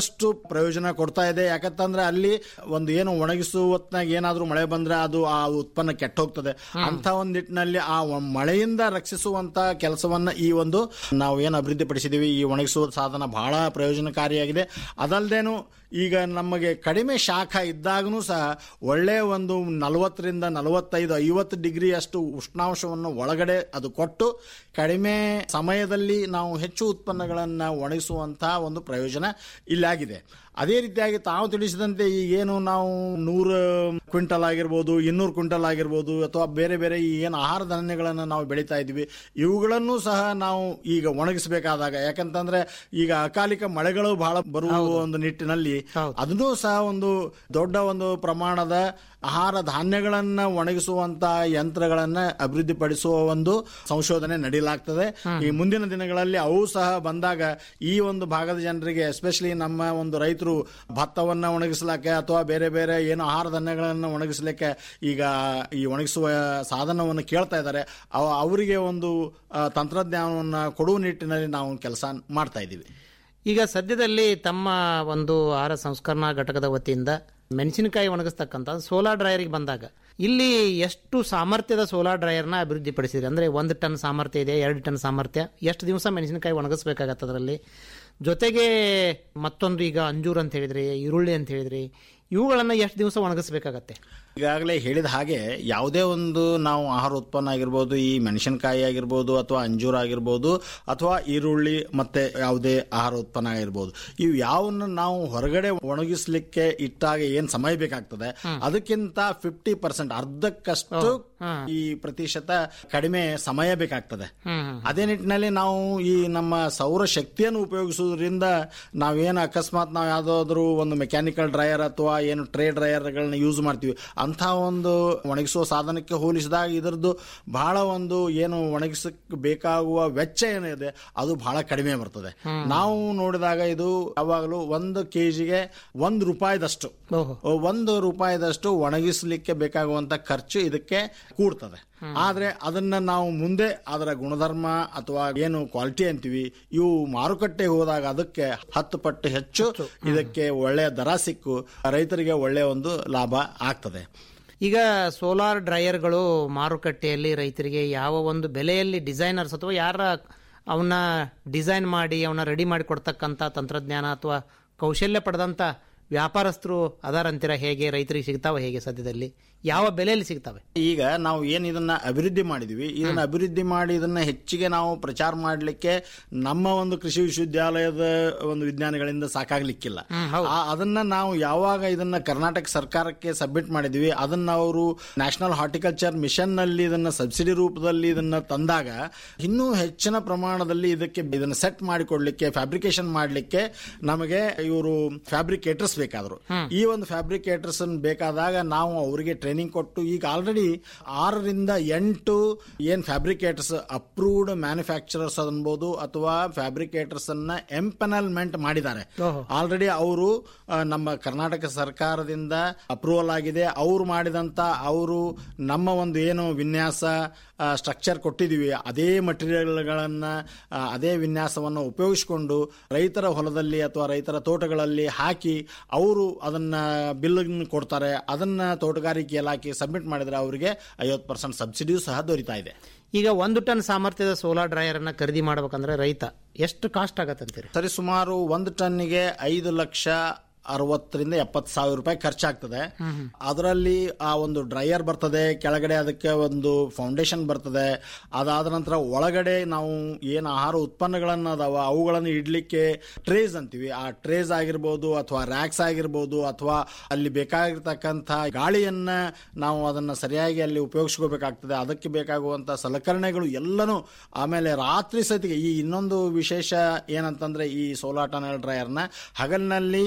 ಪ್ರಯೋಜನ ಕೊಡ್ತಾ ಇದೆ ಯಾಕಂತಂದ್ರೆ ಅಲ್ಲಿ ಒಂದು ಏನು ಒಣಗಿಸುವ ಹೊತ್ನಾಗ ಏನಾದ್ರೂ ಮಳೆ ಬಂದ್ರೆ ಅದು ಆ ಉತ್ಪನ್ನ ಕೆಟ್ಟ ಹೋಗ್ತದೆ ಅಂತ ಒಂದು ನಿಟ್ಟಿನಲ್ಲಿ ಆ ಒ- ಮಳೆಯಿಂದ ರಕ್ಷಿಸುವಂತ ಕೆಲಸವನ್ನ ಈ ಒಂದು ನಾವು ಏನು ಅಭಿವೃದ್ಧಿ ಪಡಿಸಿದೀವಿ ಈ ಒಣಗಿಸುವ ಸಾಧನ ಬಹಳ ಪ್ರಯೋಜನಕಾರಿಯಾಗಿದೆ ಅದಲ್ದೇನು ಈಗ ನಮಗೆ ಕಡಿಮೆ ಶಾಖ ಇದ್ದಾಗೂ ಸಹ ಒಳ್ಳೆಯ ಒಂದು ನಲವತ್ತರಿಂದ ನಲವತ್ತೈದು ಐವತ್ತು ಡಿಗ್ರಿ ಅಷ್ಟು ಉಷ್ಣಾಂಶವನ್ನು ಒಳಗಡೆ ಅದು ಕೊಟ್ಟು ಕಡಿಮೆ ಸಮಯದಲ್ಲಿ ನಾವು ಹೆಚ್ಚು ಉತ್ಪನ್ನಗಳನ್ನು ಒಣಗಿಸುವಂತಹ ಒಂದು ಪ್ರಯೋಜನ ಇಲ್ಲಾಗಿದೆ ಅದೇ ರೀತಿಯಾಗಿ ತಾವು ತಿಳಿಸಿದಂತೆ ಈಗ ಏನು ನಾವು ನೂರು ಕ್ವಿಂಟಲ್ ಆಗಿರ್ಬೋದು ಇನ್ನೂರು ಕ್ವಿಂಟಲ್ ಆಗಿರ್ಬೋದು ಅಥವಾ ಬೇರೆ ಬೇರೆ ಈ ಏನು ಆಹಾರ ಧಾನ್ಯಗಳನ್ನು ನಾವು ಬೆಳೀತಾ ಇದ್ವಿ ಇವುಗಳನ್ನು ಸಹ ನಾವು ಈಗ ಒಣಗಿಸಬೇಕಾದಾಗ ಯಾಕಂತಂದ್ರೆ ಈಗ ಅಕಾಲಿಕ ಮಳೆಗಳು ಬಹಳ ಬರುವ ಒಂದು ನಿಟ್ಟಿನಲ್ಲಿ ಅದನ್ನೂ ಸಹ ಒಂದು ದೊಡ್ಡ ಒಂದು ಪ್ರಮಾಣದ ಆಹಾರ ಧಾನ್ಯಗಳನ್ನ ಒಣಗಿಸುವಂತ ಯಂತ್ರಗಳನ್ನ ಅಭಿವೃದ್ಧಿಪಡಿಸುವ ಒಂದು ಸಂಶೋಧನೆ ನಡೀಲಾಗ್ತದೆ ಈ ಮುಂದಿನ ದಿನಗಳಲ್ಲಿ ಅವು ಸಹ ಬಂದಾಗ ಈ ಒಂದು ಭಾಗದ ಜನರಿಗೆ ಎಸ್ಪೆಷಲಿ ನಮ್ಮ ಒಂದು ರೈತರು ಭತ್ತವನ್ನ ಒಣಗಿಸ್ಲಿಕ್ಕೆ ಅಥವಾ ಬೇರೆ ಬೇರೆ ಏನು ಆಹಾರ ಧಾನ್ಯಗಳನ್ನು ಒಣಗಿಸ್ಲಿಕ್ಕೆ ಈಗ ಈ ಒಣಗಿಸುವ ಸಾಧನವನ್ನು ಕೇಳ್ತಾ ಇದ್ದಾರೆ ಅವ ಅವರಿಗೆ ಒಂದು ಆ, ತಂತ್ರಜ್ಞಾನವನ್ನು ಕೊಡುವ ನಿಟ್ಟಿನಲ್ಲಿ ನಾವು ಕೆಲಸ ಮಾಡ್ತಾ ಇದ್ದೀವಿ ಈಗ ಸದ್ಯದಲ್ಲಿ ತಮ್ಮ ಒಂದು ಆಹಾರ ಸಂಸ್ಕರಣಾ ಘಟಕದ ವತಿಯಿಂದ ಮೆಣಸಿನಕಾಯಿ ಒಣಗಿಸ್ತಕ್ಕಂಥ ಸೋಲಾರ್ ಡ್ರೈಯರ್ಗೆ ಬಂದಾಗ ಇಲ್ಲಿ ಎಷ್ಟು ಸಾಮರ್ಥ್ಯದ ಸೋಲಾರ್ ಡ್ರೈಯರ್ನ ಅಭಿವೃದ್ಧಿಪಡಿಸಿದ್ರಿ ಅಂದರೆ ಒಂದು ಟನ್ ಸಾಮರ್ಥ್ಯ ಇದೆ ಎರಡು ಟನ್ ಸಾಮರ್ಥ್ಯ ಎಷ್ಟು ದಿವಸ ಮೆಣಸಿನಕಾಯಿ ಒಣಗಿಸ್ಬೇಕಾಗತ್ತೆ ಅದರಲ್ಲಿ ಜೊತೆಗೆ ಮತ್ತೊಂದು ಈಗ ಅಂಜೂರ್ ಅಂತ ಹೇಳಿದ್ರಿ ಈರುಳ್ಳಿ ಅಂತ ಹೇಳಿದ್ರಿ ಇವುಗಳನ್ನು ಎಷ್ಟು ದಿವಸ ಒಣಗಿಸ್ಬೇಕಾಗತ್ತೆ ಈಗಾಗಲೇ ಹೇಳಿದ ಹಾಗೆ ಯಾವುದೇ ಒಂದು ನಾವು ಆಹಾರ ಉತ್ಪನ್ನ ಆಗಿರ್ಬೋದು ಈ ಮೆಣಸಿನಕಾಯಿ ಆಗಿರ್ಬೋದು ಅಥವಾ ಅಂಜೂರ ಆಗಿರ್ಬೋದು ಅಥವಾ ಈರುಳ್ಳಿ ಮತ್ತೆ ಯಾವುದೇ ಆಹಾರ ಉತ್ಪನ್ನ ಆಗಿರ್ಬೋದು ಇವು ಯಾವನ್ನ ನಾವು ಹೊರಗಡೆ ಒಣಗಿಸ್ಲಿಕ್ಕೆ ಇಟ್ಟಾಗ ಏನ್ ಸಮಯ ಬೇಕಾಗ್ತದೆ ಅದಕ್ಕಿಂತ ಫಿಫ್ಟಿ ಪರ್ಸೆಂಟ್ ಅರ್ಧಕ್ಕಷ್ಟು ಈ ಪ್ರತಿಶತ ಕಡಿಮೆ ಸಮಯ ಬೇಕಾಗ್ತದೆ ಅದೇ ನಿಟ್ಟಿನಲ್ಲಿ ನಾವು ಈ ನಮ್ಮ ಸೌರ ಶಕ್ತಿಯನ್ನು ಉಪಯೋಗಿಸುವುದರಿಂದ ನಾವೇನು ಅಕಸ್ಮಾತ್ ನಾವು ಯಾವುದಾದ್ರೂ ಒಂದು ಮೆಕ್ಯಾನಿಕಲ್ ಡ್ರೈಯರ್ ಅಥವಾ ಏನು ಟ್ರೇ ಡ್ರೈಯರ್ಗಳನ್ನ ಯೂಸ್ ಮಾಡ್ತೀವಿ ಅಂಥ ಒಂದು ಒಣಗಿಸುವ ಸಾಧನಕ್ಕೆ ಹೋಲಿಸಿದಾಗ ಇದರದ್ದು ಬಹಳ ಒಂದು ಏನು ಒಣಗಿಸಕ್ಕೆ ಬೇಕಾಗುವ ವೆಚ್ಚ ಏನಿದೆ ಅದು ಬಹಳ ಕಡಿಮೆ ಬರ್ತದೆ ನಾವು ನೋಡಿದಾಗ ಇದು ಯಾವಾಗಲೂ ಒಂದು ಕೆಜಿಗೆ ಒಂದು ರೂಪಾಯಿದಷ್ಟು ಒಂದು ರೂಪಾಯಿದಷ್ಟು ಒಣಗಿಸ್ಲಿಕ್ಕೆ ಬೇಕಾಗುವಂತ ಖರ್ಚು ಇದಕ್ಕೆ ಕೂಡ್ತದೆ ಆದ್ರೆ ಅದನ್ನ ನಾವು ಮುಂದೆ ಅದರ ಗುಣಧರ್ಮ ಅಥವಾ ಏನು ಕ್ವಾಲಿಟಿ ಅಂತೀವಿ ಇವು ಮಾರುಕಟ್ಟೆ ಹೋದಾಗ ಅದಕ್ಕೆ ಹತ್ತು ಪಟ್ಟು ಹೆಚ್ಚು ಇದಕ್ಕೆ ಒಳ್ಳೆಯ ದರ ಸಿಕ್ಕು ರೈತರಿಗೆ ಒಳ್ಳೆಯ ಒಂದು ಲಾಭ ಆಗ್ತದೆ ಈಗ ಸೋಲಾರ್ ಡ್ರೈಯರ್ಗಳು ಮಾರುಕಟ್ಟೆಯಲ್ಲಿ ರೈತರಿಗೆ ಯಾವ ಒಂದು ಬೆಲೆಯಲ್ಲಿ ಡಿಸೈನರ್ಸ್ ಅಥವಾ ಯಾರ ಅವನ್ನ ಡಿಸೈನ್ ಮಾಡಿ ಅವನ್ನ ರೆಡಿ ಮಾಡಿ ಕೊಡ್ತಕ್ಕಂಥ ತಂತ್ರಜ್ಞಾನ ಅಥವಾ ಕೌಶಲ್ಯ ಪಡೆದಂಥ ವ್ಯಾಪಾರಸ್ಥರು ಅದಾರಂತೀರ ಹೇಗೆ ರೈತರಿಗೆ ಸಿಗ್ತಾವೆ ಹೇಗೆ ಸದ್ಯದಲ್ಲಿ ಯಾವ ಬೆಲೆಯಲ್ಲಿ ಸಿಗ್ತವೆ ಈಗ ನಾವು ಏನ್ ಇದನ್ನ ಅಭಿವೃದ್ಧಿ ಮಾಡಿದ್ವಿ ಇದನ್ನ ಅಭಿವೃದ್ಧಿ ಮಾಡಿ ಇದನ್ನ ಹೆಚ್ಚಿಗೆ ನಾವು ಪ್ರಚಾರ ಮಾಡಲಿಕ್ಕೆ ನಮ್ಮ ಒಂದು ಕೃಷಿ ವಿಶ್ವವಿದ್ಯಾಲಯದ ಒಂದು ವಿಜ್ಞಾನಿಗಳಿಂದ ಸಾಕಾಗ್ಲಿಕ್ಕಿಲ್ಲ ಆ- ಅದನ್ನ ನಾವು ಯಾವಾಗ ಇದನ್ನ ಕರ್ನಾಟಕ ಸರ್ಕಾರಕ್ಕೆ ಸಬ್ಮಿಟ್ ಮಾಡಿದ್ವಿ ಅದನ್ನ ಅವರು ನ್ಯಾಷನಲ್ ಹಾರ್ಟಿಕಲ್ಚರ್ ಮಿಷನ್ ನಲ್ಲಿ ಇದನ್ನ ಸಬ್ಸಿಡಿ ರೂಪದಲ್ಲಿ ಇದನ್ನ ತಂದಾಗ ಇನ್ನೂ ಹೆಚ್ಚಿನ ಪ್ರಮಾಣದಲ್ಲಿ ಇದಕ್ಕೆ ಇದನ್ನ ಸೆಟ್ ಮಾಡಿಕೊಡ್ಲಿಕ್ಕೆ ಫ್ಯಾಬ್ರಿಕೇಶನ್ ಮಾಡಲಿಕ್ಕೆ ನಮಗೆ ಇವರು ಫ್ಯಾಬ್ರಿಕೇಟರ್ಸ್ ಬೇಕಾದ್ರು ಈ ಒಂದು ಫ್ಯಾಬ್ರಿಕೇಟರ್ಸ್ ಬೇಕಾದಾಗ ನಾವು ಅವರಿಗೆ ಟ್ರೈನಿಂಗ್ ಕೊಟ್ಟು ಈಗ ಆಲ್ರೆಡಿ ಆರರಿಂದ ಎಂಟು ಏನ್ ಫ್ಯಾಬ್ರಿಕೇಟರ್ಸ್ ಅಪ್ರೂವ್ಡ್ ಮ್ಯಾನುಫ್ಯಾಕ್ಚರರ್ಸ್ ಅನ್ಬೋದು ಅಥವಾ ಫ್ಯಾಬ್ರಿಕೇಟರ್ಸ್ ಅನ್ನ ಎಂಪನಲ್ಮೆಂಟ್ ಮಾಡಿದ್ದಾರೆ ಆಲ್ರೆಡಿ ಅವರು ನಮ್ಮ ಕರ್ನಾಟಕ ಸರ್ಕಾರದಿಂದ ಅಪ್ರೂವಲ್ ಆಗಿದೆ ಅವರು ಮಾಡಿದಂತ ಅವರು ನಮ್ಮ ಒಂದು ಏನು ವಿನ್ಯಾಸ ಸ್ಟ್ರಕ್ಚರ್ ಕೊಟ್ಟಿದ್ದೀವಿ ಅದೇ ಮಟೀರಿಯಲ್ಗಳನ್ನ ಆ, ಅದೇ ವಿನ್ಯಾಸವನ್ನು ಉಪಯೋಗಿಸಿಕೊಂಡು ರೈತರ ಹೊಲದಲ್ಲಿ ಅಥವಾ ರೈತರ ತೋಟಗಳಲ್ಲಿ ಹಾಕಿ ಅವರು ಅದನ್ನ ಬಿಲ್ ಕೊಡ್ತಾರೆ ಅದನ್ನ ತೋಟಗಾರಿಕೆ ಇಲಾಖೆ ಸಬ್ಮಿಟ್ ಮಾಡಿದ್ರೆ ಅವರಿಗೆ ಐವತ್ತು ಪರ್ಸೆಂಟ್ ಸಬ್ಸಿಡಿಯೂ ಸಹ ದೊರೀತಾ ಇದೆ ಈಗ ಒಂದು ಟನ್ ಸಾಮರ್ಥ್ಯದ ಸೋಲಾರ್ ಡ್ರೈಯರ್ ಅನ್ನ ಖರೀದಿ ಮಾಡ್ಬೇಕಂದ್ರೆ ರೈತ ಎಷ್ಟು ಕಾಸ್ಟ್ ಆಗತ್ತಂತೀರಿ ಸರಿ ಸುಮಾರು ಒಂದು ಟನ್ನಿಗೆ ಐದು ಲಕ್ಷ ಅರವತ್ತರಿಂದ ಎಪ್ಪತ್ತು ಸಾವಿರ ರೂಪಾಯಿ ಖರ್ಚಾಗ್ತದೆ ಅದರಲ್ಲಿ ಆ ಒಂದು ಡ್ರೈಯರ್ ಬರ್ತದೆ ಕೆಳಗಡೆ ಅದಕ್ಕೆ ಒಂದು ಫೌಂಡೇಶನ್ ಬರ್ತದೆ ಅದಾದ ನಂತರ ಒಳಗಡೆ ನಾವು ಏನು ಆಹಾರ ಉತ್ಪನ್ನಗಳನ್ನು ಅದಾವ ಅವುಗಳನ್ನು ಇಡ್ಲಿಕ್ಕೆ ಟ್ರೇಸ್ ಅಂತೀವಿ ಆ ಟ್ರೇಸ್ ಆಗಿರ್ಬೋದು ಅಥವಾ ರ್ಯಾಕ್ಸ್ ಆಗಿರ್ಬೋದು ಅಥವಾ ಅಲ್ಲಿ ಬೇಕಾಗಿರ್ತಕ್ಕಂಥ ಗಾಳಿಯನ್ನ ನಾವು ಅದನ್ನ ಸರಿಯಾಗಿ ಅಲ್ಲಿ ಉಪಯೋಗಿಸ್ಕೋಬೇಕಾಗ್ತದೆ ಅದಕ್ಕೆ ಬೇಕಾಗುವಂತ ಸಲಕರಣೆಗಳು ಎಲ್ಲನೂ ಆಮೇಲೆ ರಾತ್ರಿ ಸತಿಗೆ ಈ ಇನ್ನೊಂದು ವಿಶೇಷ ಏನಂತಂದ್ರೆ ಈ ಸೋಲಾರ್ ಟನಲ್ ಡ್ರೈಯರ್ನ ಹಗಲಿನಲ್ಲಿ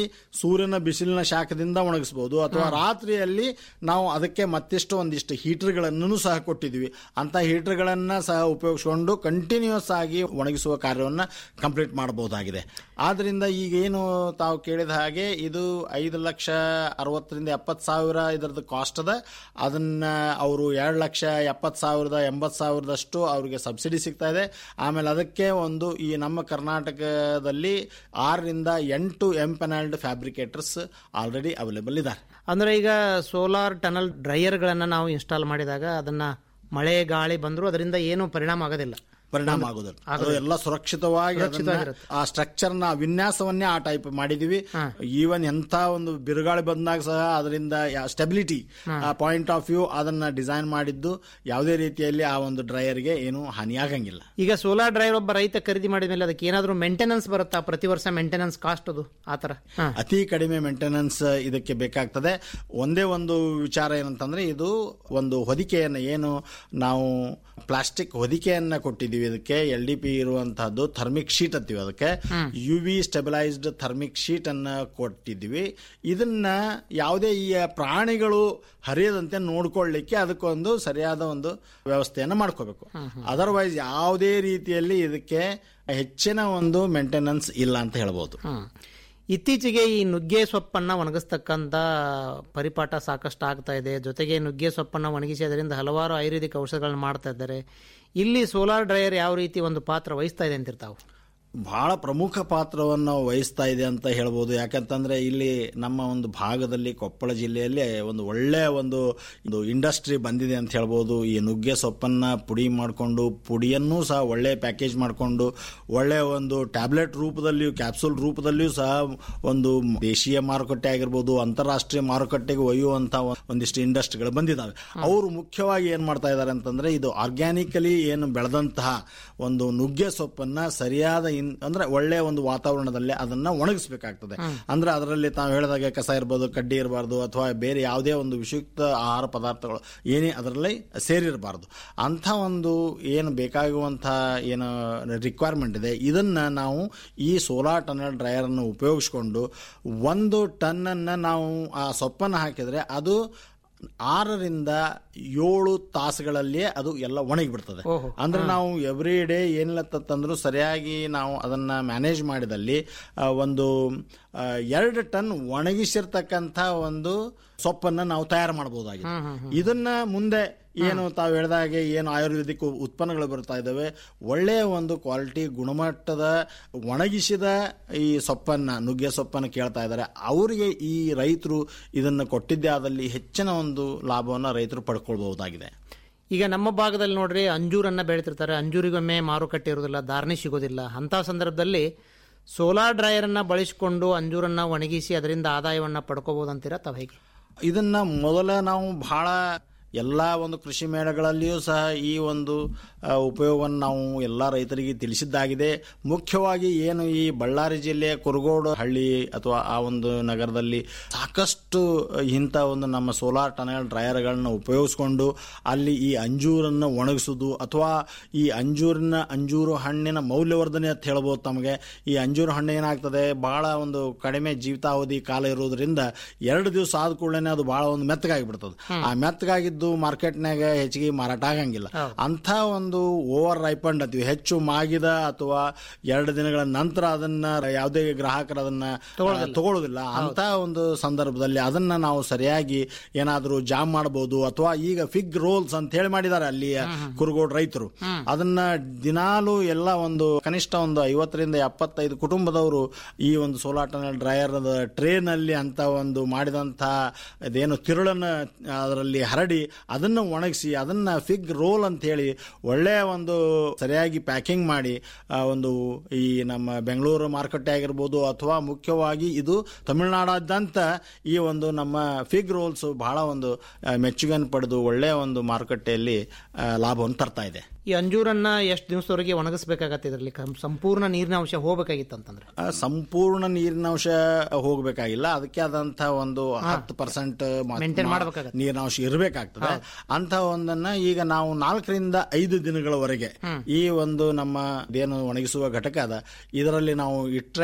ಸೂರ್ಯನ ಬಿಸಿಲಿನ ಶಾಖದಿಂದ ಒಣಗಿಸಬಹುದು ಅಥವಾ ರಾತ್ರಿಯಲ್ಲಿ ನಾವು ಅದಕ್ಕೆ ಮತ್ತಿಷ್ಟು ಒಂದಿಷ್ಟು ಹೀಟರ್ಗಳನ್ನು ಸಹ ಕೊಟ್ಟಿದ್ವಿ ಅಂತ ಹೀಟರ್ಗಳನ್ನ ಸಹ ಉಪಯೋಗಿಸಿಕೊಂಡು ಕಂಟಿನ್ಯೂಸ್ ಆಗಿ ಒಣಗಿಸುವ ಕಾರ್ಯವನ್ನು ಕಂಪ್ಲೀಟ್ ಮಾಡಬಹುದಾಗಿದೆ ಆದ್ರಿಂದ ಈಗ ಏನು ತಾವು ಕೇಳಿದ ಹಾಗೆ ಇದು ಐದು ಲಕ್ಷ ಅರವತ್ತರಿಂದ ಎಪ್ಪತ್ತು ಸಾವಿರ ಇದರದ್ದು ಕಾಸ್ಟ್ ಅದ ಅದನ್ನ ಅವರು ಎರಡು ಲಕ್ಷ ಎಪ್ಪತ್ತು ಸಾವಿರದ ಎಂಬತ್ತು ಸಾವಿರದಷ್ಟು ಅವರಿಗೆ ಸಬ್ಸಿಡಿ ಸಿಗ್ತಾ ಇದೆ ಆಮೇಲೆ ಅದಕ್ಕೆ ಒಂದು ಈ ನಮ್ಮ ಕರ್ನಾಟಕದಲ್ಲಿ ಆರರಿಂದ ಎಂಟು ಎಂಪೆನಲ್ಡ್ ಫ್ಯಾಬ್ರಿಕೇಟರ್ಸ್ ಆಲ್ರೆಡಿ ಅವೈಲೇಬಲ್ ಇದ್ದಾರೆ ಅಂದ್ರೆ ಈಗ ಸೋಲಾರ್ ಟನಲ್ ಡ್ರೈಯರ್ಗಳನ್ನು ನಾವು ಇನ್ಸ್ಟಾಲ್ ಮಾಡಿದಾಗ ಅದನ್ನ ಮಳೆ ಗಾಳಿ ಬಂದರೂ ಅದರಿಂದ ಏನು ಪರಿಣಾಮ ಆಗೋದಿಲ್ಲ ಪರಿಣಾಮ ಆಗೋದಿಲ್ಲ ಅದು ಆಗೋದಿಲ್ಲ. ಎಲ್ಲ ಸುರಕ್ಷಿತವಾಗಿ ಅದನ್ನ ಸುರಕ್ಷಿತವಾಗಿರುತ್ತೆ. ಆ ಸ್ಟ್ರಕ್ಚರ್ ನ ವಿನ್ಯಾಸವನ್ನೇ ಆ ಟೈಪ್ ಮಾಡಿದೀವಿ ಈವನ್ ಎಂತ ಒಂದು ಬಿರುಗಾಳಿ ಬಂದಾಗ ಸಹ ಅದರಿಂದ ಸ್ಟೆಬಿಲಿಟಿ ಪಾಯಿಂಟ್ ಆಫ್ ವ್ಯೂ ಅದನ್ನ ಡಿಸೈನ್ ಮಾಡಿದ್ದು ಯಾವುದೇ ರೀತಿಯಲ್ಲಿ ಆ ಒಂದು ಡ್ರೈಯರ್ಗೆ ಏನು ಹಾನಿಯಾಗಂಗಿಲ್ಲ ಈಗ ಸೋಲಾರ್ ಡ್ರೈವರ್ ಒಬ್ಬ ರೈತ ಖರೀದಿ ಮಾಡಿದ ಮೇಲೆ ಅದಕ್ಕೆ ಏನಾದರೂ ಮೇಂಟೆನೆನ್ಸ್ ಬರುತ್ತಾ ಪ್ರತಿ ವರ್ಷ ಮೇಂಟೆನೆನ್ಸ್ ಕಾಸ್ಟ್ ಅದು ಆ ಥರ ಅತಿ ಕಡಿಮೆ ಮೇಂಟೆನೆನ್ಸ್ ಇದಕ್ಕೆ ಬೇಕಾಗ್ತದೆ ಒಂದೇ ಒಂದು ವಿಚಾರ ಏನಂತಂದ್ರೆ ಇದು ಒಂದು ಹೊದಿಕೆಯನ್ನು ಏನು ನಾವು ಪ್ಲಾಸ್ಟಿಕ್ ಹೊದಿಕೆಯನ್ನ ಕೊಟ್ಟಿದ್ದೀವಿ ಇದಕ್ಕೆ ಎಲ್ ಡಿ ಪಿ ಇರುವಂತಹದ್ದು ಥರ್ಮಿಕ್ ಶೀಟ್ ಅಂತೀವಿ ಅದಕ್ಕೆ U V stabilised thermic sheet ಅನ್ನ ಕೊಟ್ಟಿದ್ದೀವಿ ಇದನ್ನ ಯಾವುದೇ ಈ ಪ್ರಾಣಿಗಳು ಹರಿಯದಂತೆ ನೋಡ್ಕೊಳ್ಳಿಕ್ಕೆ ಅದಕ್ಕೊಂದು ಸರಿಯಾದ ಒಂದು ವ್ಯವಸ್ಥೆಯನ್ನು ಮಾಡ್ಕೋಬೇಕು ಅದರ್ವೈಸ್ ಯಾವುದೇ ರೀತಿಯಲ್ಲಿ ಇದಕ್ಕೆ ಹೆಚ್ಚಿನ ಒಂದು ಮೇಂಟೆನೆನ್ಸ್ ಇಲ್ಲ ಅಂತ ಹೇಳ್ಬೋದು ಇತ್ತೀಚೆಗೆ ಈ ನುಗ್ಗೆ ಸೊಪ್ಪನ್ನ ಒಣಗಿಸ್ತಕ್ಕಂಥ ಪರಿಪಾಠ ಸಾಕಷ್ಟು ಆಗ್ತಾ ಇದೆ ಜೊತೆಗೆ ನುಗ್ಗೆ ಸೊಪ್ಪನ್ನ ಒಣಗಿಸಿ ಅದರಿಂದ ಹಲವಾರು ಆಯುರ್ವೇದಿಕ್ ಔಷಧಗಳನ್ನ ಮಾಡ್ತಾ ಇದ್ದಾರೆ ಇಲ್ಲಿ ಸೋಲಾರ್ ಡ್ರೈಯರ್ ಯಾವ ರೀತಿ ಒಂದು ಪಾತ್ರ ವಹಿಸ್ತಾ ಇದೆ ಅಂತಿರ್ತಾವು ಬಹಳ ಪ್ರಮುಖ ಪಾತ್ರವನ್ನು ವಹಿಸ್ತಾ ಇದೆ ಅಂತ ಹೇಳ್ಬೋದು ಯಾಕಂತಂದ್ರೆ ಇಲ್ಲಿ ನಮ್ಮ ಒಂದು ಭಾಗದಲ್ಲಿ ಕೊಪ್ಪಳ ಜಿಲ್ಲೆಯಲ್ಲಿ ಒಂದು ಒಳ್ಳೆಯ ಒಂದು ಒಂದು ಇಂಡಸ್ಟ್ರಿ ಬಂದಿದೆ ಅಂತ ಹೇಳ್ಬೋದು ಈ ನುಗ್ಗೆ ಸೊಪ್ಪನ್ನ ಪುಡಿ ಮಾಡಿಕೊಂಡು ಪುಡಿಯನ್ನು ಸಹ ಒಳ್ಳೆ ಪ್ಯಾಕೇಜ್ ಮಾಡಿಕೊಂಡು ಒಳ್ಳೆಯ ಒಂದು ಟ್ಯಾಬ್ಲೆಟ್ ರೂಪದಲ್ಲಿಯೂ ಕ್ಯಾಪ್ಸೂಲ್ ರೂಪದಲ್ಲಿಯೂ ಸಹ ಒಂದು ದೇಶೀಯ ಮಾರುಕಟ್ಟೆ ಆಗಿರ್ಬೋದು ಅಂತಾರಾಷ್ಟ್ರೀಯ ಮಾರುಕಟ್ಟೆಗೆ ಒಯ್ಯುವಂತ ಒಂದಿಷ್ಟು ಇಂಡಸ್ಟ್ರಿಗಳು ಬಂದಿದ್ದಾವೆ ಅವರು ಮುಖ್ಯವಾಗಿ ಏನ್ ಮಾಡ್ತಾ ಇದ್ದಾರೆ ಅಂತಂದ್ರೆ ಇದು ಆರ್ಗ್ಯಾನಿಕಲಿ ಏನು ಬೆಳೆದಂತಹ ಒಂದು ನುಗ್ಗೆ ಸೊಪ್ಪನ್ನ ಸರಿಯಾದ ಇನ್ ಅಂದ್ರೆ ಒಳ್ಳೆಯ ಒಂದು ವಾತಾವರಣದಲ್ಲಿ ಅದನ್ನ ಒಣಗಿಸ್ಬೇಕಾಗ್ತದೆ ಅಂದ್ರೆ ಅದರಲ್ಲಿ ತಾವು ಹೇಳಿದಾಗೆ ಕಸ ಇರ್ಬೋದು ಕಡ್ಡಿ ಇರಬಾರ್ದು ಅಥವಾ ಬೇರೆ ಯಾವುದೇ ಒಂದು ವಿಷಯುಕ್ತ ಆಹಾರ ಪದಾರ್ಥಗಳು ಏನೇ ಅದರಲ್ಲಿ ಸೇರಿರಬಾರ್ದು ಅಂಥ ಒಂದು ಏನು ಬೇಕಾಗುವಂಥ ಏನು ರಿಕ್ವೈರ್ಮೆಂಟ್ ಇದೆ ಇದನ್ನ ನಾವು ಈ ಸೋಲಾರ್ ಟನಲ್ ಡ್ರೈಯರ್ ಅನ್ನು ಉಪಯೋಗಿಸ್ಕೊಂಡು ಒಂದು ಟನ್ ಅನ್ನ ನಾವು ಆ ಸೊಪ್ಪನ್ನು ಹಾಕಿದ್ರೆ ಅದು ಆರರಿಂದ ಏಳು ತಾಸುಗಳಲ್ಲಿಯೇ ಅದು ಎಲ್ಲ ಒಣಗಿ ಬಿಡ್ತದೆ ಅಂದ್ರೆ ನಾವು ಎವ್ರಿ ಡೇ ಏನಿಲ್ಲ ತಂದ್ರು ಸರಿಯಾಗಿ ನಾವು ಅದನ್ನ ಮ್ಯಾನೇಜ್ ಮಾಡಿದಲ್ಲಿ ಆ, ಒಂದು ಆ, ಎರಡು ಟನ್ ಒಣಗಿಸಿರ್ತಕ್ಕಂಥ ಒಂದು ಸೊಪ್ಪನ್ನ ನಾವು ತಯಾರು ಮಾಡಬಹುದಾಗಿದೆ ಇದನ್ನ ಮುಂದೆ ಏನು ತಾವು ಹೇಳಿದಾಗೆ ಏನು ಆಯುರ್ವೇದಿಕ್ ಉತ್ಪನ್ನಗಳು ಬರ್ತಾ ಇದ್ದಾವೆ ಒಳ್ಳೆಯ ಒಂದು ಕ್ವಾಲಿಟಿ ಗುಣಮಟ್ಟದ ಒಣಗಿಸಿದ ಈ ಸೊಪ್ಪನ್ನ ನುಗ್ಗೆ ಸೊಪ್ಪನ್ನು ಕೇಳ್ತಾ ಇದ್ದಾರೆ ಅವರಿಗೆ ಈ ರೈತರು ಇದನ್ನು ಕೊಟ್ಟಿದ್ದೇ ಆದಲ್ಲಿ ಹೆಚ್ಚಿನ ಒಂದು ಲಾಭವನ್ನು ರೈತರು ಪಡ್ಕೊಳ್ಬಹುದಾಗಿದೆ ಈಗ ನಮ್ಮ ಭಾಗದಲ್ಲಿ ನೋಡ್ರಿ ಅಂಜೂರನ್ನ ಬೆಳಿತಿರ್ತಾರೆ ಅಂಜೂರಿಗೊಮ್ಮೆ ಮಾರುಕಟ್ಟೆ ಇರೋದಿಲ್ಲ ಧಾರಣೆ ಸಿಗೋದಿಲ್ಲ ಅಂತ ಸಂದರ್ಭದಲ್ಲಿ ಸೋಲಾರ್ ಡ್ರೈಯರ್ ಅನ್ನ ಬಳಸಿಕೊಂಡು ಅಂಜೂರನ್ನ ಒಣಗಿಸಿ ಅದರಿಂದ ಆದಾಯವನ್ನ ಪಡ್ಕೋಬಹುದು ಅಂತೀರಾ ತಾವು ಹೇಗೆ ಇದನ್ನ ಮೊದಲ ನಾವು ಬಹಳ ಎಲ್ಲ ಒಂದು ಕೃಷಿ ಮೇಳಗಳಲ್ಲಿಯೂ ಸಹ ಈ ಒಂದು ಆ, ಉಪಯೋಗವನ್ನು ನಾವು ಎಲ್ಲ ರೈತರಿಗೆ ತಿಳಿಸಿದ್ದಾಗಿದೆ ಮುಖ್ಯವಾಗಿ ಏನು ಈ ಬಳ್ಳಾರಿ ಜಿಲ್ಲೆಯ ಕುರುಗೋಡು ಹಳ್ಳಿ ಅಥವಾ ಆ ಒಂದು ನಗರದಲ್ಲಿ ಸಾಕಷ್ಟು ಇಂಥ ಒಂದು ನಮ್ಮ ಸೋಲಾರ್ ಟನಲ್ ಡ್ರೈಯರ್ಗಳನ್ನ ಉಪಯೋಗಿಸ್ಕೊಂಡು ಅಲ್ಲಿ ಈ ಅಂಜೂರನ್ನು ಒಣಗಿಸೋದು ಅಥವಾ ಈ ಅಂಜೂರಿನ ಅಂಜೂರು ಹಣ್ಣಿನ ಮೌಲ್ಯವರ್ಧನೆ ಅಂತ ಹೇಳ್ಬೋದು ತಮಗೆ ಈ ಅಂಜೂರು ಹಣ್ಣು ಏನಾಗ್ತದೆ ಬಹಳ ಒಂದು ಕಡಿಮೆ ಜೀವಿತಾವಧಿ ಕಾಲ ಇರೋದ್ರಿಂದ ಎರಡು ದಿವಸ ಆದ ಕೂಡಲೇ ಅದು ಬಹಳ ಒಂದು ಮೆತ್ತಗಾಗಿಬಿಡ್ತದೆ ಆ ಮೆತ್ತಗಾಗಿದ್ದು ಮಾರ್ಕೆಟ್ನಾಗ ಹೆಚ್ಚಿಗೆ ಮಾರಾಟ ಆಗಂಗಿಲ್ಲ ಅಂಥ ಒಂದು ಓವರ್ ರೈಪಂಡ್ ಅಂತೀವಿ ಹೆಚ್ಚು ಮಾಗಿದ ಅಥವಾ ಎರಡು ದಿನಗಳ ನಂತರ ಅದನ್ನ ಯಾವುದೇ ಗ್ರಾಹಕರು ಅದನ್ನ ತಗೊಳ್ಳೋದಿಲ್ಲ ಅಂತ ಒಂದು ಸಂದರ್ಭದಲ್ಲಿ ಅದನ್ನ ನಾವು ಸರಿಯಾಗಿ ಏನಾದರೂ ಜಾಮ್ ಮಾಡಬಹುದು ಅಥವಾ ಈಗ ಫಿಗ್ ರೋಲ್ಸ್ ಅಂತ ಹೇಳಿ ಮಾಡಿದ್ದಾರೆ ಅಲ್ಲಿ ಕುರುಗೋಡ್ ರೈತರು ಅದನ್ನ ದಿನಾಲು ಎಲ್ಲ ಒಂದು ಕನಿಷ್ಠ ಒಂದು ಐವತ್ತರಿಂದ ಎಪ್ಪತ್ತೈದು ಕುಟುಂಬದವರು ಈ ಒಂದು ಸೋಲಾರ್ ಟನಲ್ ಡ್ರೈಯರ್ ಟ್ರೇನ್ ಅಲ್ಲಿ ಅಂತ ಒಂದು ಮಾಡಿದಂತ ಇದೇನು ತಿರುಳನ್ನ ಅದರಲ್ಲಿ ಹರಡಿ ಅದನ್ನ ಒಣಗಿಸಿ ಅದನ್ನ ಫಿಗ್ ರೋಲ್ ಅಂತ ಹೇಳಿ ಒಳ್ಳೆಯ ಒಂದು ಸರಿಯಾಗಿ ಪ್ಯಾಕಿಂಗ್ ಮಾಡಿ ಆ, ಒಂದು ಈ ನಮ್ಮ ಬೆಂಗಳೂರು ಮಾರುಕಟ್ಟೆ ಆಗಿರ್ಬೋದು ಅಥವಾ ಮುಖ್ಯವಾಗಿ ಇದು ತಮಿಳುನಾಡಾದ್ಯಂತ ಈ ಒಂದು ನಮ್ಮ ಫಿಗ್ ರೋಲ್ಸ್ ಬಹಳ ಒಂದು ಆ, ಮೆಚ್ಚುಗೆಯನ್ನು ಪಡೆದು ಒಳ್ಳೆಯ ಒಂದು ಮಾರುಕಟ್ಟೆಯಲ್ಲಿ ಆ, ಲಾಭವನ್ನು ತರ್ತಾ ಇದೆ ಈ ಅಂಜೂರನ್ನ ಎಷ್ಟು ದಿವಸದವರೆಗೆ ಒಣಗಿಸ್ಬೇಕಾಗತ್ತೆ ಇದರಲ್ಲಿ ಕಂ- ಸಂಪೂರ್ಣ ನೀರಿನ ಅಂಶ ಹೋಗ್ಬೇಕಾಗಿತ್ತು ಅಂತಂದ್ರೆ ಆ, ಸಂಪೂರ್ಣ ನೀರಿನ ಅಂಶ ಹೋಗಬೇಕಾಗಿಲ್ಲ ಅದಕ್ಕೆ ಆದಂತ ಒಂದು ಹತ್ತು ಪರ್ಸೆಂಟ್ Maintain ಮಾಡ್ಬೇಕಾಗತ್ತೆ. ನೀರಿನ ಅಂಶ ಇರಬೇಕಾಗ್ತದೆ ಅಂತ ಒಂದನ್ನ ಈಗ ನಾವು ನಾಲ್ಕರಿಂದ ಐದು ದಿನಗಳವರೆಗೆ ಈ ಒಂದು ನಮ್ಮ ಏನು ಒಣಗಿಸುವ ಘಟಕ ಅದ ಇದರಲ್ಲಿ ನಾವು ಇಟ್ರೆ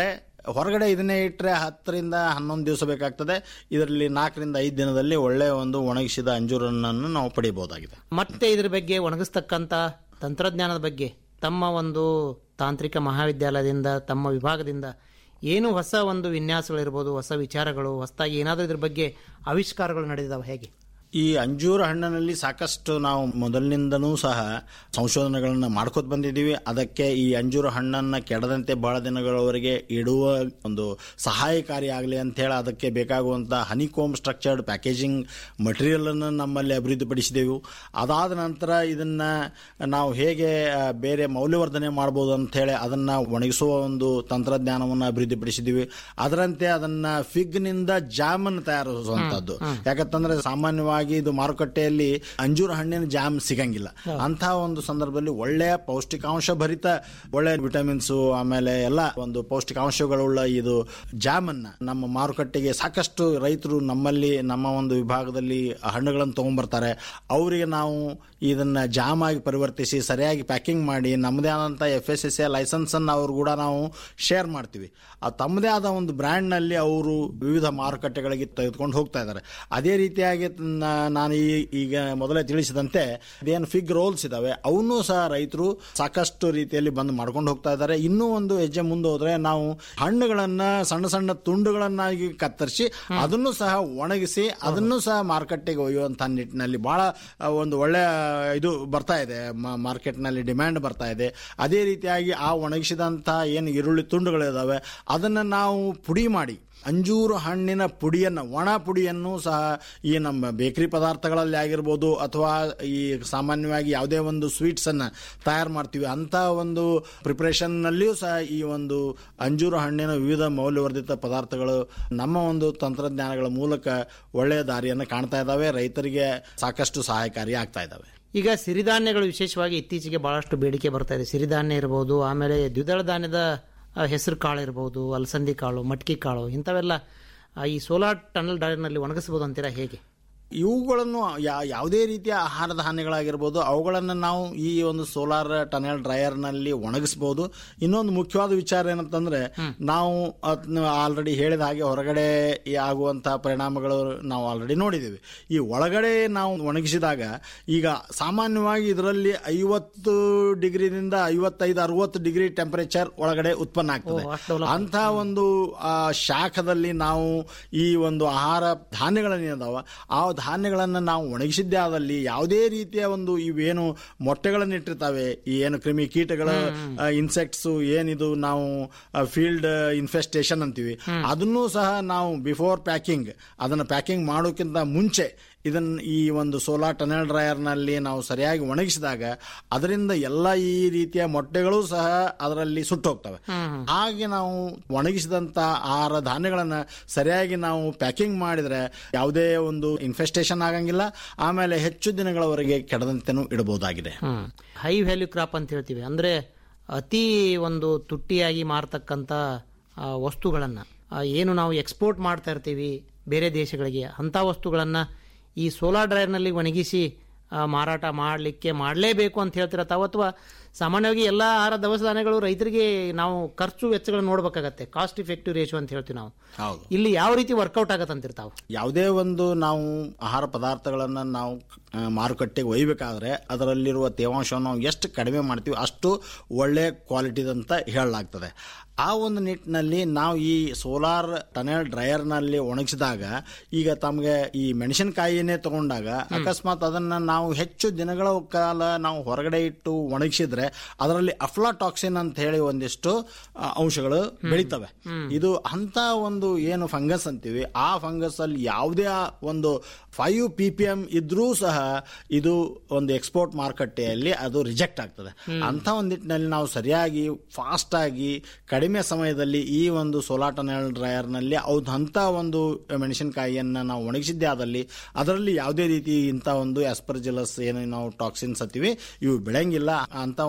ಹೊರಗಡೆ ಇದನ್ನೇ ಇಟ್ಟರೆ ಹತ್ತರಿಂದ ಹನ್ನೊಂದು ದಿವಸ ಬೇಕಾಗ್ತದೆ ಇದರಲ್ಲಿ ನಾಲ್ಕರಿಂದ ಐದು ದಿನದಲ್ಲಿ ಒಳ್ಳೆಯ ಒಂದು ಒಣಗಿಸಿದ ಅಂಜೂರನ್ನು ನಾವು ಪಡೆಯಬಹುದಾಗಿದೆ ಮತ್ತೆ ಇದ್ರ ಬಗ್ಗೆ ಒಣಗಿಸ್ತಕ್ಕಂಥ ತಂತ್ರಜ್ಞಾನದ ಬಗ್ಗೆ ತಮ್ಮ ಒಂದು ತಾಂತ್ರಿಕ ಮಹಾವಿದ್ಯಾಲಯದಿಂದ ತಮ್ಮ ವಿಭಾಗದಿಂದ ಏನು ಹೊಸ ಒಂದು ವಿನ್ಯಾಸಗಳಿರ್ಬೋದು ಹೊಸ ವಿಚಾರಗಳು ಹೊಸದಾಗಿ ಏನಾದರೂ ಇದ್ರ ಬಗ್ಗೆ ಆವಿಷ್ಕಾರಗಳು ನಡೆದಿದ್ದಾವೆ ಹೇಗೆ ಈ ಅಂಜೂರ ಹಣ್ಣಿನಲ್ಲಿ ಸಾಕಷ್ಟು ನಾವು ಮೊದಲಿನಿಂದನೂ ಸಹ ಸಂಶೋಧನೆಗಳನ್ನು ಮಾಡ್ಕೋತ ಬಂದಿದ್ದೀವಿ ಅದಕ್ಕೆ ಈ ಅಂಜೂರ ಹಣ್ಣನ್ನು ಕೆಡದಂತೆ ಬಹಳ ದಿನಗಳವರೆಗೆ ಇಡುವ ಒಂದು ಸಹಾಯಕಾರಿ ಆಗಲಿ ಅಂತೇಳಿ ಅದಕ್ಕೆ ಬೇಕಾಗುವಂಥ ಹನಿಕೋಮ್ ಸ್ಟ್ರಕ್ಚರ್ಡ್ ಪ್ಯಾಕೇಜಿಂಗ್ ಮಟೀರಿಯಲನ್ನು ನಮ್ಮಲ್ಲಿ ಅಭಿವೃದ್ಧಿಪಡಿಸಿದೆವು ಅದಾದ ನಂತರ ಇದನ್ನು ನಾವು ಹೇಗೆ ಆ, ಬೇರೆ ಮೌಲ್ಯವರ್ಧನೆ ಮಾಡ್ಬೋದು ಅಂಥೇಳಿ ಅದನ್ನು ಒಣಗಿಸುವ ಒಂದು ತಂತ್ರಜ್ಞಾನವನ್ನು ಅಭಿವೃದ್ಧಿಪಡಿಸಿದ್ದೀವಿ ಅದರಂತೆ ಅದನ್ನು ಫಿಗ್ನಿಂದ ಜಾಮನ್ನು ತಯಾರಿಸುವಂಥದ್ದು ಯಾಕಂತಂದ್ರೆ ಸಾಮಾನ್ಯವಾಗಿ ಇದು ಮಾರುಕಟ್ಟೆಯಲ್ಲಿ ಅಂಜೂರ ಹಣ್ಣಿನ ಜಾಮ್ ಸಿಗಂಗಿಲ್ಲ ಅಂತಹ ಒಂದು ಸಂದರ್ಭದಲ್ಲಿ ಒಳ್ಳೆಯ ಪೌಷ್ಟಿಕಾಂಶ ಭರಿತ ಒಳ್ಳೆಯ ವಿಟಮಿನ್ಸು ಆಮೇಲೆ ಎಲ್ಲ ಒಂದು ಪೌಷ್ಟಿಕಾಂಶಗಳುಳ್ಳ ಇದು ಜಾಮ್ ಅನ್ನ ನಮ್ಮ ಮಾರುಕಟ್ಟೆಗೆ ಸಾಕಷ್ಟು ರೈತರು ನಮ್ಮಲ್ಲಿ ನಮ್ಮ ಒಂದು ವಿಭಾಗದಲ್ಲಿ ಹಣ್ಣುಗಳನ್ನು ತಗೊಂಡ್ಬರ್ತಾರೆ ಅವರಿಗೆ ನಾವು ಇದನ್ನ ಜಾಮ್ ಆಗಿ ಪರಿವರ್ತಿಸಿ ಸರಿಯಾಗಿ ಪ್ಯಾಕಿಂಗ್ ಮಾಡಿ ನಮ್ಮದೇ ಆದಂಥ F S S A licence ಅನ್ನು ಅವರು ಕೂಡ ನಾವು ಶೇರ್ ಮಾಡ್ತೀವಿ ಆ ತಮ್ಮದೇ ಆದ ಒಂದು ಬ್ರ್ಯಾಂಡ್ ನಲ್ಲಿ ಅವರು ವಿವಿಧ ಮಾರುಕಟ್ಟೆಗಳಿಗೆ ತೆಗೆದುಕೊಂಡು ಹೋಗ್ತಾ ಇದ್ದಾರೆ ಅದೇ ರೀತಿಯಾಗಿ ನ- ನಾನು ಈ ಈಗ ಮೊದಲೇ ತಿಳಿಸಿದಂತೆ ಇದೇನು ಫಿಗ್ ರೋಲ್ಸ್ ಇದಾವೆ ಅವನ್ನೂ ಸಹ ರೈತರು ಸಾಕಷ್ಟು ರೀತಿಯಲ್ಲಿ ಬಂದು ಮಾಡ್ಕೊಂಡು ಹೋಗ್ತಾ ಇದ್ದಾರೆ ಇನ್ನೂ ಒಂದು ಹೆಜ್ಜೆ ಮುಂದೆ ಹೋದ್ರೆ ನಾವು ಹಣ್ಣುಗಳನ್ನ ಸಣ್ಣ ಸಣ್ಣ ತುಂಡುಗಳನ್ನಾಗಿ ಕತ್ತರಿಸಿ ಅದನ್ನು ಸಹ ಒಣಗಿಸಿ ಅದನ್ನು ಸಹ ಮಾರುಕಟ್ಟೆಗೆ ಒಯ್ಯುವಂತ ನಿಟ್ಟಿನಲ್ಲಿ ಬಹಳ ಆ, ಒಂದು ಒಳ್ಳೆಯ ಇದು ಬರ್ತಾ ಇದೆ ಮಾರ್ಕೆಟ್ನಲ್ಲಿ ಡಿಮ್ಯಾಂಡ್ ಬರ್ತಾ ಇದೆ ಅದೇ ರೀತಿಯಾಗಿ ಆ ಒಣಗಿಸಿದಂಥ ಏನು ಈರುಳ್ಳಿ ತುಂಡುಗಳಿದಾವೆ ಅದನ್ನು ನಾವು ಪುಡಿ ಮಾಡಿ ಅಂಜೂರು ಹಣ್ಣಿನ ಪುಡಿಯನ್ನು ಒಣ ಪುಡಿಯನ್ನು ಸಹ ಈ ನಮ್ಮ ಬೇಕರಿ ಪದಾರ್ಥಗಳಲ್ಲಿ ಆಗಿರ್ಬೋದು ಅಥವಾ ಈ ಸಾಮಾನ್ಯವಾಗಿ ಯಾವುದೇ ಒಂದು ಸ್ವೀಟ್ಸನ್ನು ತಯಾರು ಮಾಡ್ತೀವಿ ಅಂಥ ಒಂದು ಪ್ರಿಪ್ರೇಷನ್ನಲ್ಲಿಯೂ ಸಹ ಈ ಒಂದು ಅಂಜೂರು ಹಣ್ಣಿನ ವಿವಿಧ ಮೌಲ್ಯವರ್ಧಿತ ಪದಾರ್ಥಗಳು ನಮ್ಮ ಒಂದು ತಂತ್ರಜ್ಞಾನಗಳ ಮೂಲಕ ಒಳ್ಳೆಯ ದಾರಿಯನ್ನು ಕಾಣ್ತಾ ಇದ್ದಾವೆ ರೈತರಿಗೆ ಸಾಕಷ್ಟು ಸಹಾಯಕಾರಿ ಆಗ್ತಾ ಇದ್ದಾವೆ ಈಗ ಸಿರಿಧಾನ್ಯಗಳು ವಿಶೇಷವಾಗಿ ಇತ್ತೀಚೆಗೆ ಬಹಳಷ್ಟು ಬೇಡಿಕೆ ಬರ್ತಾ ಇದೆ ಸಿರಿಧಾನ್ಯ ಇರ್ಬೋದು ಆಮೇಲೆ ದ್ವಿದಳ ಧಾನ್ಯದ ಆ, ಹೆಸರು ಕಾಳು ಇರ್ಬೋದು ಅಲಸಂದಿ ಕಾಳು ಮಟ್ಕಿ ಕಾಳು ಇಂಥವೆಲ್ಲ ಆ, ಈ ಸೋಲಾರ್ ಟನಲ್ ಡ್ರೈನಲ್ಲಿ ಒಣಗಿಸ್ಬೋದು ಅಂತೀರಾ ಹೇಗೆ ಇವುಗಳನ್ನು ಯಾ- ಯಾವುದೇ ರೀತಿಯ ಆಹಾರ ಧಾನ್ಯಗಳಾಗಿರ್ಬೋದು ಅವುಗಳನ್ನು ನಾವು ಈ ಒಂದು ಸೋಲಾರ್ ಟನೆಲ್ ಡ್ರೈಯರ್ನಲ್ಲಿ ಒಣಗಿಸ್ಬೋದು ಇನ್ನೊಂದು ಮುಖ್ಯವಾದ ವಿಚಾರ ಏನಂತಂದ್ರೆ ನಾವು ಆಲ್ರೆಡಿ ಹೇಳಿದ ಹಾಗೆ ಹೊರಗಡೆ ಈ ಆಗುವಂತಹ ಪರಿಣಾಮಗಳು ನಾವು ಆಲ್ರೆಡಿ ನೋಡಿದ್ದೀವಿ ಈ ಒಳಗಡೆ ನಾವು ಒಣಗಿಸಿದಾಗ ಈಗ ಸಾಮಾನ್ಯವಾಗಿ ಇದರಲ್ಲಿ ಐವತ್ತು ಡಿಗ್ರಿದಿಂದ ಐವತ್ತೈದು ಅರವತ್ತು ಡಿಗ್ರಿ ಟೆಂಪರೇಚರ್ ಒಳಗಡೆ ಉತ್ಪನ್ನ ಆಗ್ತದೆ ಅಂತ ಒಂದು ಆ, ಶಾಖದಲ್ಲಿ ನಾವು ಈ ಒಂದು ಆಹಾರ ಧಾನ್ಯಗಳನ್ನೇದಾವ ಆ ಧಾನ್ಯಗಳನ್ನು ನಾವು ಒಣಗಿಸಿದ್ದೇ ಆದಲ್ಲಿ ಯಾವುದೇ ರೀತಿಯ ಒಂದು ಇವೇನು ಮೊಟ್ಟೆಗಳನ್ನು ಇಟ್ಟಿರ್ತಾವೆ ಈ ಏನು ಕ್ರಿಮಿ ಕೀಟಗಳ ಇನ್ಸೆಕ್ಟ್ಸ್ ಏನಿದು ನಾವು ಫೀಲ್ಡ್ ಇನ್ಫೆಸ್ಟೇಷನ್ ಅಂತೀವಿ ಅದನ್ನೂ ಸಹ ನಾವು ಬಿಫೋರ್ ಪ್ಯಾಕಿಂಗ್ ಅದನ್ನು ಪ್ಯಾಕಿಂಗ್ ಮಾಡೋಕ್ಕಿಂತ ಮುಂಚೆ ಇದನ್ನ ಈ ಒಂದು ಸೋಲಾರ್ ಟನೆಲ್ ಡ್ರೈಯರ್ನಲ್ಲಿ ನಾವು ಸರಿಯಾಗಿ ಒಣಗಿಸಿದಾಗ ಅದರಿಂದ ಎಲ್ಲ ಈ ರೀತಿಯ ಮೊಟ್ಟೆಗಳು ಸಹ ಅದರಲ್ಲಿ ಸುಟ್ಟು ಹೋಗ್ತವೆ ಹಾಗೆ ನಾವು ಒಣಗಿಸಿದಂತ ಆಹಾರ ಧಾನ್ಯಗಳನ್ನ ಸರಿಯಾಗಿ ನಾವು ಪ್ಯಾಕಿಂಗ್ ಮಾಡಿದ್ರೆ ಯಾವುದೇ ಒಂದು ಇನ್ಫೆಸ್ಟೇಷನ್ ಆಗಂಗಿಲ್ಲ ಆಮೇಲೆ ಹೆಚ್ಚು ದಿನಗಳವರೆಗೆ ಕೆಡದಂತೆನೂ ಇಡಬಹುದಾಗಿದೆ ಹೈ ವ್ಯಾಲ್ಯೂ ಕ್ರಾಪ್ ಅಂತ ಹೇಳ್ತೀವಿ ಅಂದ್ರೆ ಅತಿ ಒಂದು ತುಟ್ಟಿಯಾಗಿ ಮಾರ್ತಕ್ಕಂಥ ಆ, ವಸ್ತುಗಳನ್ನ ಆ, ಏನು ನಾವು ಎಕ್ಸ್ಪೋರ್ಟ್ ಮಾಡ್ತಾ ಇರ್ತೀವಿ ಬೇರೆ ದೇಶಗಳಿಗೆ ಅಂಥ ವಸ್ತುಗಳನ್ನ ಈ ಸೋಲಾರ್ ಡ್ರೈರ್ನಲ್ಲಿ ಒಣಗಿಸಿ ಆ, ಮಾರಾಟ ಮಾಡಲಿಕ್ಕೆ ಮಾಡಲೇಬೇಕು ಅಂತ ಹೇಳ್ತೀರ ತಾವು ಅಥವಾ ಸಾಮಾನ್ಯವಾಗಿ ಎಲ್ಲ ಆಹಾರ ದವಸ ಧಾನ್ಯಗಳು ರೈತರಿಗೆ ನಾವು ಖರ್ಚು ವೆಚ್ಚಗಳನ್ನು ನೋಡ್ಬೇಕಾಗತ್ತೆ ಕಾಸ್ಟ್ ಇಫೆಕ್ಟಿವ್ ರೇಷಿಯೋ ಅಂತ ಹೇಳ್ತೀವಿ ನಾವು ಹೌದು ಇಲ್ಲಿ ಯಾವ ರೀತಿ ವರ್ಕೌಟ್ ಆಗತ್ತೆ ಅಂತೀರಿ ತಾವು ಯಾವುದೇ ಒಂದು ನಾವು ಆಹಾರ ಪದಾರ್ಥಗಳನ್ನು ನಾವು ಆ, ಮಾರುಕಟ್ಟೆಗೆ ಒಯ್ಯಬೇಕಾದ್ರೆ ಅದರಲ್ಲಿರುವ ತೇವಾಂಶವನ್ನು ನಾವು ಎಷ್ಟು ಕಡಿಮೆ ಮಾಡ್ತೀವಿ ಅಷ್ಟು ಒಳ್ಳೆ ಕ್ವಾಲಿಟಿದಂತ ಹೇಳಲಾಗ್ತದೆ ಆ ಒಂದು ನಿಟ್ಟಿನಲ್ಲಿ ನಾವು ಈ ಸೋಲಾರ್ ಟನೆಲ್ ಡ್ರೈಯರ್ನಲ್ಲಿ ಒಣಗಿಸಿದಾಗ ಈಗ ತಮಗೆ ಈ ಮೆಣಸಿನಕಾಯಿಯನ್ನೇ ತಗೊಂಡಾಗ ಅಕಸ್ಮಾತ್ ಅದನ್ನ ನಾವು ಹೆಚ್ಚು ದಿನಗಳ ಕಾಲ ನಾವು ಹೊರಗಡೆ ಇಟ್ಟು ಒಣಗಿಸಿದ್ರೆ ಅದರಲ್ಲಿ ಅಫ್ಲಾಟಾಕ್ಸಿನ್ ಅಂತ ಹೇಳಿ ಒಂದಿಷ್ಟು ಆ, ಅಂಶಗಳು ಬೆಳಿತವೆ ಇದು ಅಂತ ಒಂದು ಏನು ಫಂಗಸ್ ಅಂತೀವಿ ಆ ಫಂಗಸ್ ಅಲ್ಲಿ ಯಾವುದೇ ಒಂದು ಫೈವ್ ಪಿ ಪಿ ಎಂ ಇದ್ರೂ ಸಹ ಇದು ಒಂದು ಎಕ್ಸ್ಪೋರ್ಟ್ ಮಾರುಕಟ್ಟೆಯಲ್ಲಿ ಅದು ರಿಜೆಕ್ಟ್ ಆಗ್ತದೆ ಅಂತ ಒಂದು ನಿಟ್ಟಿನಲ್ಲಿ ನಾವು ಸರಿಯಾಗಿ ಫಾಸ್ಟ್ ಆಗಿ ಕಡಿಮೆ ಸಮಯದಲ್ಲಿ ಈ ಒಂದು ಸೋಲಾಟನಲ್ ಡ್ರೈಯರ್ನಲ್ಲಿ ಅವ್ದು ಅಂತ ಒಂದು ಮೆಣಸಿನಕಾಯಿಯನ್ನು ನಾವು ಒಣಗಿಸಿದ್ದೇ ಆದಲ್ಲಿ ಅದರಲ್ಲಿ ಯಾವುದೇ ರೀತಿ ಇಂಥ ಒಂದು ಆಸ್ಪರ್ಜಿಲಸ್ ಏನು ನಾವು ಟಾಕ್ಸಿನ್ಸ್ ಹತ್ತೀವಿ ಇವು ಬೆಳೆಯಂಗಿಲ್ಲ ಅಂತ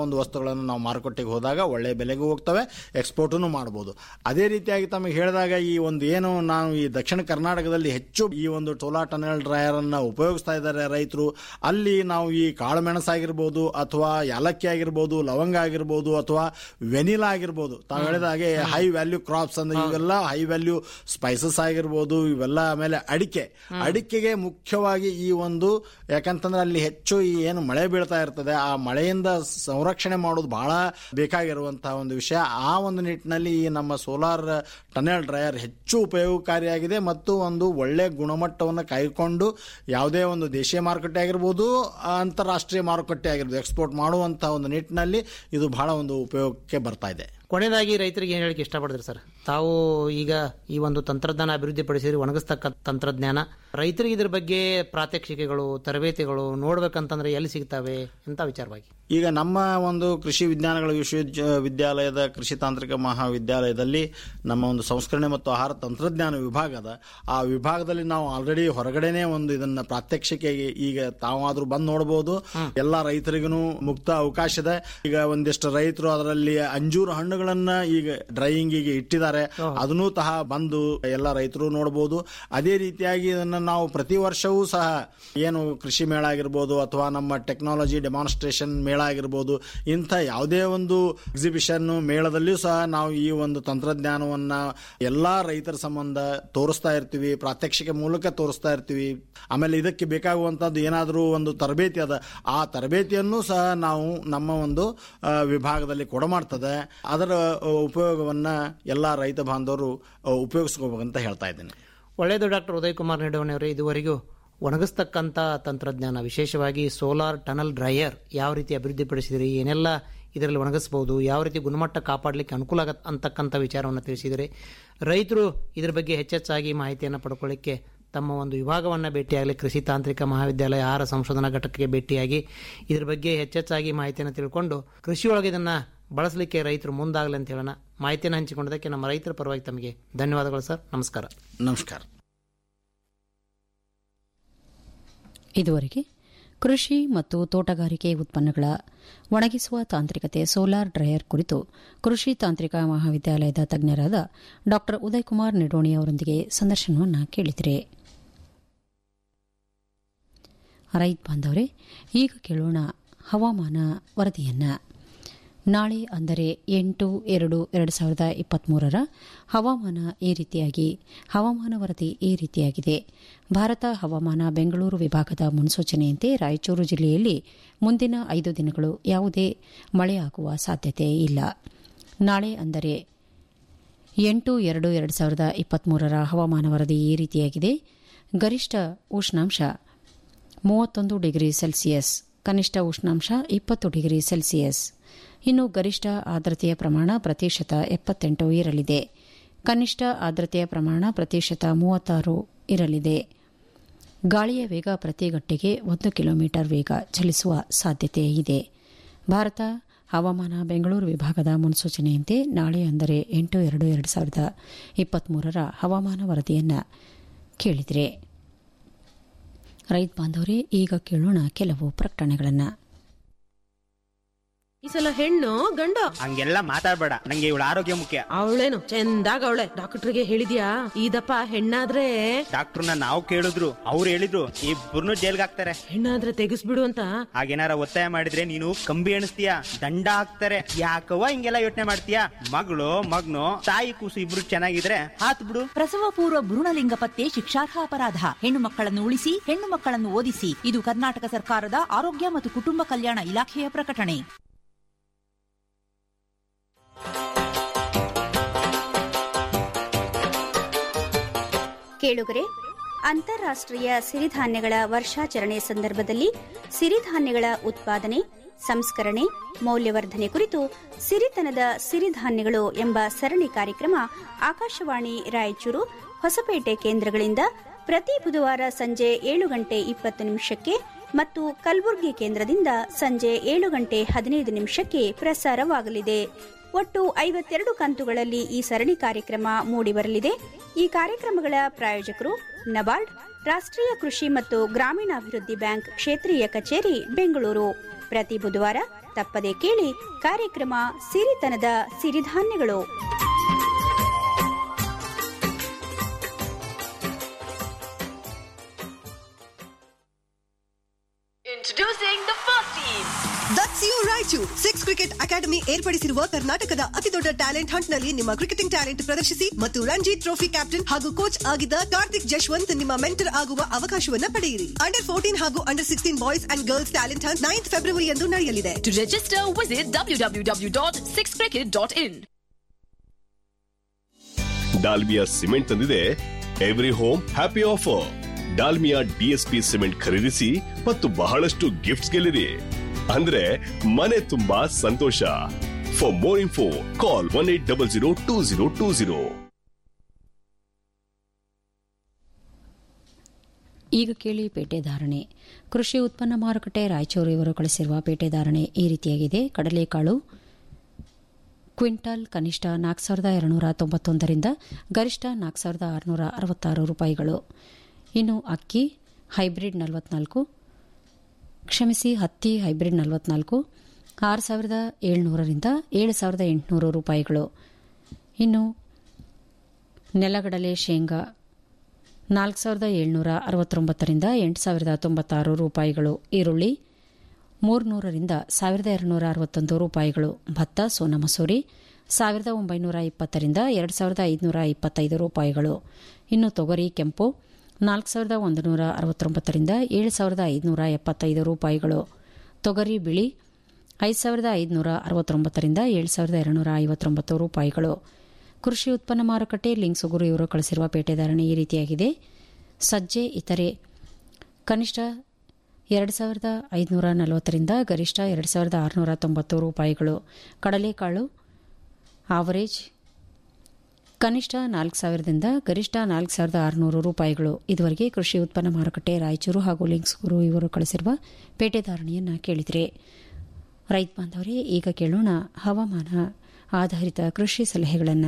ಒಂದು ವಸ್ತುಗಳನ್ನು ನಾವು ಮಾರುಕಟ್ಟೆಗೆ ಹೋದಾಗ ಒಳ್ಳೆಯ ಬೆಲೆಗೂ ಹೋಗ್ತವೆ ಎಕ್ಸ್ಪೋರ್ಟನ್ನು ಮಾಡ್ಬೋದು ಅದೇ ರೀತಿಯಾಗಿ ತಮಗೆ ಹೇಳಿದಾಗ ಈ ಒಂದು ಏನು ನಾವು ಈ ದಕ್ಷಿಣ ಕರ್ನಾಟಕದಲ್ಲಿ ಹೆಚ್ಚು ಈ ಒಂದು ಟೋಲಾ ಟನೆಲ್ ಡ್ರೈಯರ್ ಅನ್ನ ಉಪಯೋಗಿಸ್ತಾ ಇದ್ದಾರೆ ರೈತರು ಅಲ್ಲಿ ನಾವು ಈ ಕಾಳುಮೆಣಸು ಆಗಿರ್ಬೋದು ಅಥವಾ ಯಾಲಕ್ಕಿ ಆಗಿರ್ಬೋದು ಲವಂಗ ಆಗಿರ್ಬೋದು ಅಥವಾ ವೆನಿಲಾ ಆಗಿರ್ಬೋದು ತಾವು ಹೇಳಿದ ಹಾಗೆ ಹೈ ವ್ಯಾಲ್ಯೂ ಕ್ರಾಪ್ಸ್ ಅಂದ್ರೆ ಇವೆಲ್ಲ ಹೈ ವ್ಯಾಲ್ಯೂ ಸ್ಪೈಸಸ್ ಆಗಿರ್ಬೋದು ಇವೆಲ್ಲ ಆಮೇಲೆ ಅಡಿಕೆ ಅಡಿಕೆಗೆ ಮುಖ್ಯವಾಗಿ ಈ ಒಂದು ಯಾಕಂತಂದ್ರೆ ಅಲ್ಲಿ ಹೆಚ್ಚು ಈ ಏನು ಮಳೆ ಬೀಳ್ತಾ ಇರ್ತದೆ ಆ ಮಳೆಯಿಂದ ಸಂರಕ್ಷಣೆ ಮಾಡೋದು ಬಹಳ ಬೇಕಾಗಿರುವಂತಹ ಒಂದು ವಿಷಯ ಆ ಒಂದು ನಿಟ್ಟಿನಲ್ಲಿ ಈ ನಮ್ಮ ಸೋಲಾರ್ ಟನೆಲ್ ಡ್ರೈಯರ್ ಹೆಚ್ಚು ಉಪಯೋಗಕಾರಿಯಾಗಿದೆ ಮತ್ತು ಒಂದು ಒಳ್ಳೆ ಗುಣಮಟ್ಟವನ್ನು ಕಾಯ್ಕೊಂಡು ಯಾವುದೇ ಒಂದು ದೇಶೀಯ ಮಾರುಕಟ್ಟೆ ಆಗಿರ್ಬೋದು ಅಂತಾರಾಷ್ಟ್ರೀಯ ಮಾರುಕಟ್ಟೆ ಆಗಿರ್ಬೋದು ಎಕ್ಸ್ಪೋರ್ಟ್ ಮಾಡುವಂತಹ ಒಂದು ನಿಟ್ಟಿನಲ್ಲಿ ಇದು ಬಹಳ ಒಂದು ಉಪಯೋಗಕ್ಕೆ ಬರ್ತಾ ಇದೆ ಕೊನೆಯದಾಗಿ ರೈತರಿಗೆ ಏನು ಹೇಳಕ್ಕೆ ಇಷ್ಟಪಡ್ತೀರಿ ಸರ್ ತಾವು ಈಗ ಈ ಒಂದು ತಂತ್ರಜ್ಞಾನ ಅಭಿವೃದ್ಧಿಪಡಿಸಿದ್ರಿ ಒಣಗಿಸ್ತಕ್ಕ ತಂತ್ರಜ್ಞಾನ ರೈತರಿಗೆ ಇದ್ರ ಬಗ್ಗೆ ಪ್ರಾತ್ಯಕ್ಷಿಕೆಗಳು ತರಬೇತಿಗಳು ನೋಡ್ಬೇಕಂತಂದ್ರೆ ಎಲ್ಲಿ ಸಿಗ್ತವೆ ಅಂತ ವಿಚಾರವಾಗಿ ಈಗ ನಮ್ಮ ಒಂದು ಕೃಷಿ ವಿಜ್ಞಾನಗಳ ವಿಶ್ವವಿದ್ಯಾಲಯದ ಕೃಷಿ ತಾಂತ್ರಿಕ ಮಹಾವಿದ್ಯಾಲಯದಲ್ಲಿ ನಮ್ಮ ಒಂದು ಸಂಸ್ಕರಣೆ ಮತ್ತು ಆಹಾರ ತಂತ್ರಜ್ಞಾನ ವಿಭಾಗದ ಆ ವಿಭಾಗದಲ್ಲಿ ನಾವು ಆಲ್ರೆಡಿ ಹೊರಗಡೆನೆ ಒಂದು ಇದನ್ನ ಪ್ರಾತ್ಯಕ್ಷಿಕೆಗೆ ಈಗ ತಾವಾದ್ರೂ ಬಂದು ನೋಡಬಹುದು ಎಲ್ಲಾ ರೈತರಿಗೂ ಮುಕ್ತ ಅವಕಾಶ ಇದೆ ಈಗ ಒಂದಿಷ್ಟು ರೈತರು ಅದರಲ್ಲಿ ಅಂಜೂರ ಹಣ್ಣುಗಳನ್ನ ಈಗ ಡ್ರೈಯಿಂಗಿಗೆ ಇಟ್ಟಿದ್ದಾರೆ ಅದನ್ನೂ ಸಹ ಬಂದು ಎಲ್ಲ ರೈತರು ನೋಡಬಹುದು ಅದೇ ರೀತಿಯಾಗಿ ಇದನ್ನ ನಾವು ಪ್ರತಿ ವರ್ಷವೂ ಸಹ ಏನು ಕೃಷಿ ಮೇಳ ಆಗಿರ್ಬೋದು ಅಥವಾ ನಮ್ಮ ಟೆಕ್ನಾಲಜಿ ಡೆಮಾನ್ಸ್ಟ್ರೇಷನ್ ಮೇಳ ಆಗಿರ್ಬೋದು ಇಂಥ ಯಾವುದೇ ಒಂದು ಎಕ್ಸಿಬಿಷನ್ ಮೇಳದಲ್ಲಿಯೂ ಸಹ ನಾವು ಈ ಒಂದು ತಂತ್ರಜ್ಞಾನವನ್ನ ಎಲ್ಲಾ ರೈತರ ಸಂಬಂಧ ತೋರಿಸ್ತಾ ಇರ್ತೀವಿ ಪ್ರಾತ್ಯಕ್ಷಿಕೆ ಮೂಲಕ ತೋರಿಸ್ತಾ ಇರ್ತೀವಿ ಆಮೇಲೆ ಇದಕ್ಕೆ ಬೇಕಾಗುವಂತದ್ದು ಏನಾದರೂ ಒಂದು ತರಬೇತಿ ಅದ ಆ ತರಬೇತಿಯನ್ನು ಸಹ ನಾವು ನಮ್ಮ ಒಂದು ಆ, ವಿಭಾಗದಲ್ಲಿ ಕೊಡಮಾಡ್ತದೆ ಅದರ ಆ, ಉಪಯೋಗವನ್ನ ಎಲ್ಲಾ ರೈತ ಬಾಂಧವರು ಆ, ಉಪಯೋಗಿಸ್ಕೋಬೇಕಂತ ಹೇಳ್ತಾ ಇದ್ದೇನೆ ಒಳ್ಳೆಯದು ಡಾಕ್ಟರ್ ಉದಯ್ ಕುಮಾರ್ ನಿಡವಣಿಯವರೇ ಇದುವರೆಗೂ ಒಣಗಿಸ್ತಕ್ಕಂಥ ತಂತ್ರಜ್ಞಾನ ವಿಶೇಷವಾಗಿ ಸೋಲಾರ್ ಟನಲ್ ಡ್ರೈಯರ್ ಯಾವ ರೀತಿ ಅಭಿವೃದ್ಧಿಪಡಿಸಿದಿರಿ ಏನೆಲ್ಲ ಇದರಲ್ಲಿ ಒಣಗಿಸ್ಬೋದು ಯಾವ ರೀತಿ ಗುಣಮಟ್ಟ ಕಾಪಾಡಲಿಕ್ಕೆ ಅನುಕೂಲ ಆಗತ್ ಅಂತಕ್ಕಂಥ ವಿಚಾರವನ್ನು ತಿಳಿಸಿದರೆ ರೈತರು ಇದ್ರ ಬಗ್ಗೆ ಹೆಚ್ಚೆಚ್ಚಾಗಿ ಮಾಹಿತಿಯನ್ನು ಪಡ್ಕೊಳ್ಳಿಕ್ಕೆ ತಮ್ಮ ಒಂದು ವಿಭಾಗವನ್ನು ಭೇಟಿಯಾಗಲಿ ಕೃಷಿ ತಾಂತ್ರಿಕ ಮಹಾವಿದ್ಯಾಲಯ ಆಹಾರ ಸಂಶೋಧನಾ ಘಟಕಕ್ಕೆ ಭೇಟಿಯಾಗಿ ಇದ್ರ ಬಗ್ಗೆ ಹೆಚ್ಚೆಚ್ಚಾಗಿ ಮಾಹಿತಿಯನ್ನು ತಿಳ್ಕೊಂಡು ಕೃಷಿಯೊಳಗೆ ಇದನ್ನು ಬಳಸಲಿಕ್ಕೆ ರೈತರು ಮುಂದಾಗಲಿ ಅಂತ ಹೇಳೋಣ ಮಾಹಿತಿಯನ್ನು ಹಂಚಿಕೊಂಡದಕ್ಕೆ ನಮ್ಮ ರೈತರ ಪರವಾಗಿ ತಮಗೆ ಧನ್ಯವಾದಗಳು ಸರ್ ನಮಸ್ಕಾರ ನಮಸ್ಕಾರ ಇದುವರೆಗೆ ಕೃಷಿ ಮತ್ತು ತೋಟಗಾರಿಕೆ ಉತ್ಪನ್ನಗಳ ಒಣಗಿಸುವ ತಾಂತ್ರಿಕತೆ ಸೋಲಾರ್ ಡ್ರೈಯರ್ ಕುರಿತು ಕೃಷಿ ತಾಂತ್ರಿಕ ಮಹಾವಿದ್ಯಾಲಯದ ತಜ್ಞರಾದ ಡಾ ಉದಯ್ ಕುಮಾರ್ ನಿಡೋಣಿ ಅವರೊಂದಿಗೆ ಸಂದರ್ಶನವನ್ನು ಕೇಳಿದಿರೆ ರೈತ ಬಾಂಧವರೇ ಈಗ ಕೇಳೋಣ ಹವಾಮಾನ ವರದಿಯನ್ನ ನಾಳೆ ಅಂದರೆ ಎಂಟು ಎರಡು ಎರಡು ಸಾವಿರದ ಇಪ್ಪತ್ಮೂರರ ಹವಾಮಾನ ಈ ರೀತಿಯಾಗಿ ಹವಾಮಾನ ವರದಿ ಈ ರೀತಿಯಾಗಿದೆ ಭಾರತ ಹವಾಮಾನ ಬೆಂಗಳೂರು ವಿಭಾಗದ ಮುನ್ಸೂಚನೆಯಂತೆ ರಾಯಚೂರು ಜಿಲ್ಲೆಯಲ್ಲಿ ಮುಂದಿನ ಐದು ದಿನಗಳು ಯಾವುದೇ ಮಳೆಯಾಗುವ ಸಾಧ್ಯತೆ ಇಲ್ಲ ನಾಳೆ ಅಂದರೆ ಎಂಟು ಎರಡು ಎರಡು ಸಾವಿರದ ಇಪ್ಪತ್ಮೂರರ ಹವಾಮಾನ ವರದಿ ಈ ರೀತಿಯಾಗಿದೆ ಗರಿಷ್ಠ ಉಷ್ಣಾಂಶ ಮೂವತ್ತೊಂದು ಡಿಗ್ರಿ ಸೆಲ್ಸಿಯಸ್ ಕನಿಷ್ಠ ಉಷ್ಣಾಂಶ ಇಪ್ಪತ್ತು ಡಿಗ್ರಿ ಸೆಲ್ಸಿಯಸ್ ಇನ್ನು ಗರಿಷ್ಠ ಆರ್ದ್ರತೆಯ ಪ್ರಮಾಣ ಪ್ರತಿಶತ ಎಪ್ಪತ್ತೆಂಟು ಇರಲಿದೆ ಕನಿಷ್ಠ ಆರ್ದ್ರತೆಯ ಪ್ರಮಾಣ ಪ್ರತಿಶತ ಮೂವತ್ತಾರು ಇರಲಿದೆ ಗಾಳಿಯ ವೇಗ ಪ್ರತಿ ಗಂಟೆಗೆ ಒಂದು ಕಿಲೋಮೀಟರ್ ವೇಗ ಚಲಿಸುವ ಸಾಧ್ಯತೆ ಇದೆ ಭಾರತ ಹವಾಮಾನ ಬೆಂಗಳೂರು ವಿಭಾಗದ ಮುನ್ಸೂಚನೆಯಂತೆ ನಾಳೆ ಅಂದರೆ ಎಂಟು ಎರಡು ಎರಡು ಸಾವಿರದ ಇಪ್ಪತ್ಮೂರರ ಹವಾಮಾನ ವರದಿಯನ್ನು ಕೇಳಿದರೆ ರೈತ ಬಾಂಧವರೇ ಈಗ ಕೇಳೋಣ ಕೆಲವು ಪ್ರಕಟಣೆಗಳನ್ನು ಈ ಸಲ ಹೆಣ್ಣು ಗಂಡು ಹಂಗೆಲ್ಲ ಮಾತಾಡ್ಬೇಡ ನಂಗೆ ಇವಳ ಆರೋಗ್ಯ ಮುಖ್ಯ ಅವಳೇನು ಚಂದಾಗ ಅವಳೆ ಡಾಕ್ಟರ್ಗೆ ಹೇಳಿದ್ಯಾ ಇದಪ್ಪ ಹೆಣ್ಣಾದ್ರೆ ಡಾಕ್ಟರ್ನ ನಾವು ಕೇಳಿದ್ರು ಅವ್ರು ಹೇಳಿದ್ರು ಇಬ್ಬರನ್ನು ಜೈಲ್ಗೆ ಹಾಕ್ತಾರೆ ಹೆಣ್ಣಾದ್ರೆ ತೆಗಿಸ್ಬಿಡು ಅಂತ ಹಾಗೇನಾರ ಒತ್ತಾಯ ಮಾಡಿದ್ರೆ ನೀನು ಕಂಬಿ ಎಣಿಸ್ತೀಯ ದಂಡ ಹಾಕ್ತಾರೆ ಯಾಕವ್ವ ಹಿಂಗೆಲ್ಲ ಯೋಚನೆ ಮಾಡ್ತೀಯ ಮಗಳು ಮಗ್ನು ತಾಯಿ ಕೂಸು ಇಬ್ರು ಚೆನ್ನಾಗಿದ್ರೆ ಹಾತ್ ಬಿಡು ಪ್ರಸವ ಪೂರ್ವ ಭ್ರೂಣಲಿಂಗ ಪತ್ತೆ ಶಿಕ್ಷಾರ್ಹ ಅಪರಾಧ ಹೆಣ್ಣು ಮಕ್ಕಳನ್ನು ಉಳಿಸಿ ಹೆಣ್ಣು ಮಕ್ಕಳನ್ನು ಓದಿಸಿ ಇದು ಕರ್ನಾಟಕ ಸರ್ಕಾರದ ಆರೋಗ್ಯ ಮತ್ತು ಕುಟುಂಬ ಕಲ್ಯಾಣ ಇಲಾಖೆಯ ಪ್ರಕಟಣೆ ಕೇಳುಗರೆ ಅಂತಾರಾಷ್ಟ್ರೀಯ ಸಿರಿಧಾನ್ಯಗಳ ವರ್ಷಾಚರಣೆ ಸಂದರ್ಭದಲ್ಲಿ ಸಿರಿಧಾನ್ಯಗಳ ಉತ್ಪಾದನೆ ಸಂಸ್ಕರಣೆ ಮೌಲ್ಯವರ್ಧನೆ ಕುರಿತು ಸಿರಿತನದ ಸಿರಿಧಾನ್ಯಗಳು ಎಂಬ ಸರಣಿ ಕಾರ್ಯಕ್ರಮ ಆಕಾಶವಾಣಿ ರಾಯಚೂರು ಹೊಸಪೇಟೆ ಕೇಂದ್ರಗಳಿಂದ ಪ್ರತಿ ಬುಧವಾರ ಸಂಜೆ ಏಳು ಗಂಟೆ ಇಪ್ಪತ್ತು ನಿಮಿಷಕ್ಕೆ ಮತ್ತು ಕಲಬುರಗಿ ಕೇಂದ್ರದಿಂದ ಸಂಜೆ ಏಳು ಗಂಟೆ ಹದಿನೈದು ನಿಮಿಷಕ್ಕೆ ಪ್ರಸಾರವಾಗಲಿದೆ ಒಟ್ಟು ಐವತ್ತೆರಡು ಕಂತುಗಳಲ್ಲಿ ಈ ಸರಣಿ ಕಾರ್ಯಕ್ರಮ ಮೂಡಿಬರಲಿದೆ ಈ ಕಾರ್ಯಕ್ರಮಗಳ ಪ್ರಾಯೋಜಕರು ನಬಾರ್ಡ್ ರಾಷ್ಟ್ರೀಯ ಕೃಷಿ ಮತ್ತು ಗ್ರಾಮೀಣಾಭಿವೃದ್ಧಿ ಬ್ಯಾಂಕ್ ಕ್ಷೇತ್ರೀಯ ಕಚೇರಿ ಬೆಂಗಳೂರು ಪ್ರತಿ ಬುಧವಾರ ತಪ್ಪದೆ ಕೇಳಿ ಕಾರ್ಯಕ್ರಮ ಸಿರಿತನದ ಸಿರಿಧಾನ್ಯಗಳು Introducing the first team. That's you ರಾಯ್ಚು ಸಿಕ್ಸ್ ಕ್ರಿಕೆಟ್ ಅಕಾಡೆಮಿ ಏರ್ಪಡಿಸಿರುವ ಕರ್ನಾಟಕದ ಅತಿದೊಡ್ಡ ಟ್ಯಾಲೆಂಟ್ ಹಂಟ್ ನಲ್ಲಿ ನಿಮ್ಮ ಕ್ರಿಕೆಟಿಂಗ್ ಟ್ಯಾಲೆಂಟ್ ಪ್ರದರ್ಶಿಸಿ ಮತ್ತು ರಣಜಿ ಟ್ರೋಫಿ ಕ್ಯಾಪ್ಟನ್ ಹಾಗೂ ಕೋಚ್ ಆಗಿದ್ದ ಕಾರ್ತಿಕ್ ಜಶ್ವಂತ್ ನಿಮ್ಮ ಮೆಂಟರ್ ಆಗುವ ಅವಕಾಶವನ್ನ ಪಡೆಯಿರಿ ಅಂಡರ್ ಫೋರ್ಟೀನ್ ಹಾಗೂ under sixteen boys and girls talent hunt ninth February ಎಂದು ನಡೆಯಲಿದೆ To register, visit www.sixcricket.in. Dalmia cement ತಂದಿದೆ every home happy offer Dalmia DSP cement ಖರೀದಿಸಿ ಮತ್ತು ಬಹಳಷ್ಟು ಗಿಫ್ಟ್ಸ್ ಗೆಲ್ಲಿರಿ ಅಂದ್ರೆ ಮನೆ ತುಂಬಾ ಸಂತೋಷ for more info call one eight double zero two zero two zero ಈಗ ಕೇಳಿ ಪೇಟೆ ಧಾರಣೆ ಕೃಷಿ ಉತ್ಪನ್ನ ಮಾರುಕಟ್ಟೆ ರಾಯಚೂರು ಇವರು ಕಳಿಸಿರುವ ಪೇಟೆ ಧಾರಣೆ ಈ ರೀತಿಯಾಗಿದೆ ಕಡಲೆಕಾಳು ಕ್ವಿಂಟಾಲ್ ಕನಿಷ್ಠ ನಾಲ್ಕು ಸಾವಿರದ ಎರಡುನೂರ ತೊಂಬತ್ತೊಂದರಿಂದ ಗರಿಷ್ಠ ನಾಲ್ಕು ಸಾವಿರದ ಆರುನೂರ ಅರವತ್ತಾರು ರೂಪಾಯಿಗಳು ಇನ್ನು ಅಕ್ಕಿ ಹೈಬ್ರಿಡ್ ನಲವತ್ನಾಲ್ಕು ಕ್ಷಮಿಸಿ ಹತ್ತಿ ಹೈಬ್ರಿಡ್ ನಲವತ್ನಾಲ್ಕು ಆರು ಸಾವಿರದ ಏಳ್ನೂರರಿಂದ ಏಳು ಸಾವಿರದ ಎಂಟುನೂರು ರೂಪಾಯಿಗಳು ಇನ್ನು ನೆಲಗಡಲೆ ಶೇಂಗಾ ನಾಲ್ಕು ಸಾವಿರದ ಏಳ್ನೂರ ಅರವತ್ತೊಂಬತ್ತರಿಂದ ಎಂಟು ಸಾವಿರದ ತೊಂಬತ್ತಾರು ರೂಪಾಯಿಗಳು ಈರುಳ್ಳಿ ಮೂರ್ನೂರರಿಂದ ಸಾವಿರದ ಎರಡುನೂರ ಅರವತ್ತೊಂದು ರೂಪಾಯಿಗಳು ಭತ್ತ ಸೋನಾ ಮಸೂರಿ ಸಾವಿರದ ಒಂಬೈನೂರ ಇಪ್ಪತ್ತರಿಂದ ಎರಡು ಸಾವಿರದ ಐದುನೂರ ಇಪ್ಪತ್ತೈದು ರೂಪಾಯಿಗಳು ಇನ್ನು ತೊಗರಿ ಕೆಂಪು ನಾಲ್ಕು ಸಾವಿರದ ಒಂದು ನೂರ ಅರವತ್ತೊಂಬತ್ತರಿಂದ ಏಳು ಸಾವಿರದ ಐದುನೂರ ಎಪ್ಪತ್ತೈದು ರೂಪಾಯಿಗಳು ತೊಗರಿ ಬಿಳಿ ಐದು ಸಾವಿರದ ಐದುನೂರ ಅರವತ್ತೊಂಬತ್ತರಿಂದ ಏಳು ಸಾವಿರದ ಎರಡುನೂರ ಐವತ್ತೊಂಬತ್ತು ರೂಪಾಯಿಗಳು ಕೃಷಿ ಉತ್ಪನ್ನ ಮಾರುಕಟ್ಟೆ ಲಿಂಕ್ ಸುಗುರು ಇವರು ಕಳಿಸಿರುವ ಪೇಟೆದಾರಣೆ ಈ ರೀತಿಯಾಗಿದೆ ಸಜ್ಜೆ ಇತರೆ ಕನಿಷ್ಠ ಎರಡು ಸಾವಿರದ ಐದುನೂರ ನಲವತ್ತರಿಂದ ಗರಿಷ್ಠ ಎರಡು ಸಾವಿರದ ಆರುನೂರ ತೊಂಬತ್ತು ರೂಪಾಯಿಗಳು ಕಡಲೆಕಾಳು ಆವರೇಜ್ ಕನಿಷ್ಠ ನಾಲ್ಕು ಸಾವಿರದಿಂದ ಗರಿಷ್ಠ ನಾಲ್ಕು ಸಾವಿರದ ಆರುನೂರು ರೂಪಾಯಿಗಳು ಇದುವರೆಗೆ ಕೃಷಿ ಉತ್ಪನ್ನ ಮಾರುಕಟ್ಟೆ ರಾಯಚೂರು ಹಾಗೂ ಲಿಂಕ್ಸ್ ಗುರು ಇವರು ಕಳಿಸಿರುವ ಪೇಟೆ ಧಾರಣೆಯನ್ನು ಕೇಳಿದರೆ ರೈತ ಬಾಂಧವರೇ ಈಗ ಕೇಳೋಣ ಹವಾಮಾನ ಆಧಾರಿತ ಕೃಷಿ ಸಲಹೆಗಳನ್ನು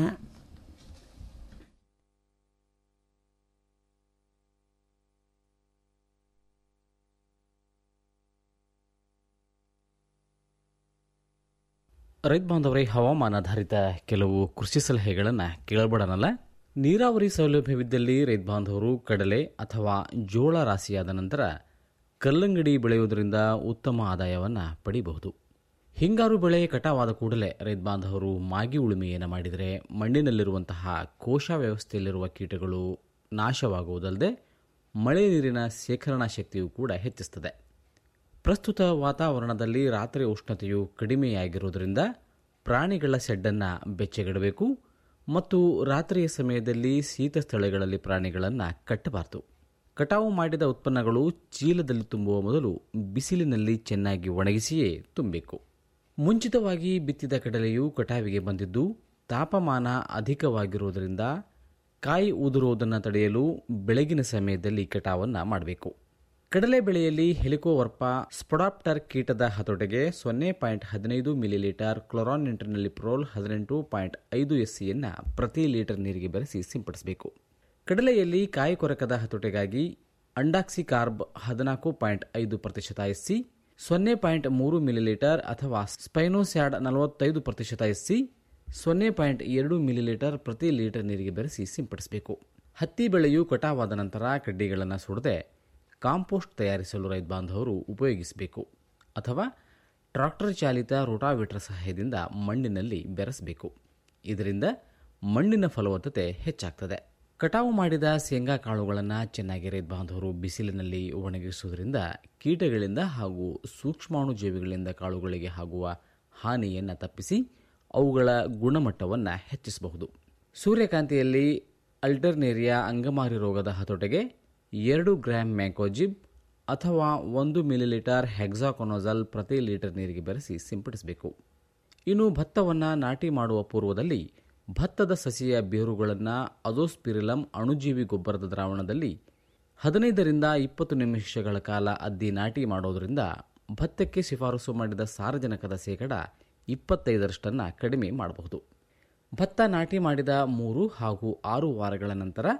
ರೈತ ಬಾಂಧವರೇ ಹವಾಮಾನಾಧಾರಿತ ಕೆಲವು ಕೃಷಿ ಸಲಹೆಗಳನ್ನು ಕೇಳಬೇಡನಲ್ಲ ನೀರಾವರಿ ಸೌಲಭ್ಯವಿದ್ದಲ್ಲಿ ರೈತ ಬಾಂಧವರು ಕಡಲೆ ಅಥವಾ ಜೋಳ ರಾಶಿಯಾದ ನಂತರ ಕಲ್ಲಂಗಡಿ ಬೆಳೆಯುವುದರಿಂದ ಉತ್ತಮ ಆದಾಯವನ್ನು ಪಡೆಯಬಹುದು ಹಿಂಗಾರು ಬೆಳೆ ಕಟಾವಾದ ಕೂಡಲೇ ರೈತ ಬಾಂಧವರು ಮಾಗಿ ಉಳುಮೆಯನ್ನು ಮಾಡಿದರೆ ಮಣ್ಣಿನಲ್ಲಿರುವಂತಹ ಕೋಶ ವ್ಯವಸ್ಥೆಯಲ್ಲಿರುವ ಕೀಟಗಳು ನಾಶವಾಗುವುದಲ್ಲದೆ ಮಳೆ ನೀರಿನ ಶೇಖರಣಾ ಶಕ್ತಿಯೂ ಕೂಡ ಹೆಚ್ಚಿಸುತ್ತದೆ ಪ್ರಸ್ತುತ ವಾತಾವರಣದಲ್ಲಿ ರಾತ್ರಿ ಉಷ್ಣತೆಯು ಕಡಿಮೆಯಾಗಿರುವುದರಿಂದ ಪ್ರಾಣಿಗಳ ಶೆಡ್ಡನ್ನು ಬೆಚ್ಚಗಿಡಬೇಕು ಮತ್ತು ರಾತ್ರಿಯ ಸಮಯದಲ್ಲಿ ಶೀತ ಸ್ಥಳಗಳಲ್ಲಿ ಪ್ರಾಣಿಗಳನ್ನು ಕಟ್ಟಬಾರದು ಕಟಾವು ಮಾಡಿದ ಉತ್ಪನ್ನಗಳು ಚೀಲದಲ್ಲಿ ತುಂಬುವ ಮೊದಲು ಬಿಸಿಲಿನಲ್ಲಿ ಚೆನ್ನಾಗಿ ಒಣಗಿಸಿಯೇ ತುಂಬಬೇಕು ಮುಂಚಿತವಾಗಿ ಬಿತ್ತಿದ ಕಡಲೆಯು ಕಟಾವಿಗೆ ಬಂದಿದ್ದು ತಾಪಮಾನ ಅಧಿಕವಾಗಿರುವುದರಿಂದ ಕಾಯಿ ಉದುರುವುದನ್ನು ತಡೆಯಲು ಬೆಳಗಿನ ಸಮಯದಲ್ಲಿ ಕಟಾವನ್ನು ಮಾಡಬೇಕು ಕಡಲೆ ಬೆಳೆಯಲ್ಲಿ ಹೆಲಿಕೋವರ್ಪ ಸ್ಪೊಡಾಪ್ಟರ್ ಕೀಟದ ಹತೋಟೆಗೆ ಸೊನ್ನೆ ಪಾಯಿಂಟ್ ಹದಿನೈದು ಮಿಲಿಲೀಟರ್ ಕ್ಲೊರಾನ್ ಪ್ರೋಲ್ ಹದಿನೆಂಟು ಪಾಯಿಂಟ್ ಐದು ಎಸ್ಸಿಯನ್ನು ಪ್ರತಿ ಲೀಟರ್ ನೀರಿಗೆ ಬೆರೆಸಿ ಸಿಂಪಡಿಸಬೇಕು ಕಡಲೆಯಲ್ಲಿ ಕಾಯಿ ಕೊರಕದ ಹತೋಟೆಗಾಗಿ ಅಂಡಾಕ್ಸಿ ಕಾರ್ಬ್ ಹದಿನಾಲ್ಕು ಪಾಯಿಂಟ್ ಐದು ಪ್ರತಿಶತ ಎಸ್ಸಿ ಸೊನ್ನೆ ಪಾಯಿಂಟ್ ಮೂರು ಮಿಲಿಲೀಟರ್ ಅಥವಾ ಸ್ಪೈನೋಸ್ಯಾಡ್ ನಲವತ್ತೈದು ಪ್ರತಿಶತ ಎಸ್ಸಿ ಸೊನ್ನೆ ಪಾಯಿಂಟ್ ಎರಡು ಮಿಲಿಲೀಟರ್ ಪ್ರತಿ ಲೀಟರ್ ನೀರಿಗೆ ಬೆರೆಸಿ ಸಿಂಪಡಿಸಬೇಕು ಹತ್ತಿ ಬೆಳೆಯು ಕಟಾವಾದ ನಂತರ ಕಡ್ಡಿಗಳನ್ನು ಸುಡದೆ ಕಾಂಪೋಸ್ಟ್ ತಯಾರಿಸಲು ರೈತ ಬಾಂಧವರು ಉಪಯೋಗಿಸಬೇಕು ಅಥವಾ ಟ್ರಾಕ್ಟರ್ ಚಾಲಿತ ರೋಟಾವೇಟರ್ ಸಹಾಯದಿಂದ ಮಣ್ಣಿನಲ್ಲಿ ಬೆರೆಸಬೇಕು ಇದರಿಂದ ಮಣ್ಣಿನ ಫಲವತ್ತತೆ ಹೆಚ್ಚಾಗ್ತದೆ ಕಟಾವು ಮಾಡಿದ ಶೇಂಗಾ ಕಾಳುಗಳನ್ನು ಚೆನ್ನಾಗಿ ರೈತ ಬಾಂಧವರು ಬಿಸಿಲಿನಲ್ಲಿ ಒಣಗಿಸುವುದರಿಂದ ಕೀಟಗಳಿಂದ ಹಾಗೂ ಸೂಕ್ಷ್ಮಾಣುಜೀವಿಗಳಿಂದ ಕಾಳುಗಳಿಗೆ ಆಗುವ ಹಾನಿಯನ್ನು ತಪ್ಪಿಸಿ ಅವುಗಳ ಗುಣಮಟ್ಟವನ್ನು ಹೆಚ್ಚಿಸಬಹುದು ಸೂರ್ಯಕಾಂತಿಯಲ್ಲಿ ಅಲ್ಟರ್ನೇರಿಯಾ ಅಂಗಮಾರಿ ರೋಗದ ಹತೋಟೆಗೆ ಎರಡು ಗ್ರಾಂ ಮ್ಯಾಂಕೋಜಿಬ್ ಅಥವಾ ಒಂದು ಮಿಲಿಲೀಟರ್ ಹೆಕ್ಸಾಕೊನೋಜಲ್ ಪ್ರತಿ ಲೀಟರ್ ನೀರಿಗೆ ಬೆರೆಸಿ ಸಿಂಪಡಿಸಬೇಕು ಇನ್ನು ಭತ್ತವನ್ನು ನಾಟಿ ಮಾಡುವ ಪೂರ್ವದಲ್ಲಿ ಭತ್ತದ ಸಸಿಯ ಬೇರುಗಳನ್ನು ಅದೋಸ್ಪಿರಿಲಂ ಅಣುಜೀವಿ ಗೊಬ್ಬರದ ದ್ರಾವಣದಲ್ಲಿ ಹದಿನೈದರಿಂದ ಇಪ್ಪತ್ತು ನಿಮಿಷಗಳ ಕಾಲ ಅದ್ದಿ ನಾಟಿ ಮಾಡೋದರಿಂದ ಭತ್ತಕ್ಕೆ ಶಿಫಾರಸು ಮಾಡಿದ ಸಾರಜನಕದ ಶೇಕಡ ಇಪ್ಪತ್ತೈದರಷ್ಟನ್ನು ಕಡಿಮೆ ಮಾಡಬಹುದು ಭತ್ತ ನಾಟಿ ಮಾಡಿದ ಮೂರು ಹಾಗೂ ಆರು ವಾರಗಳ ನಂತರ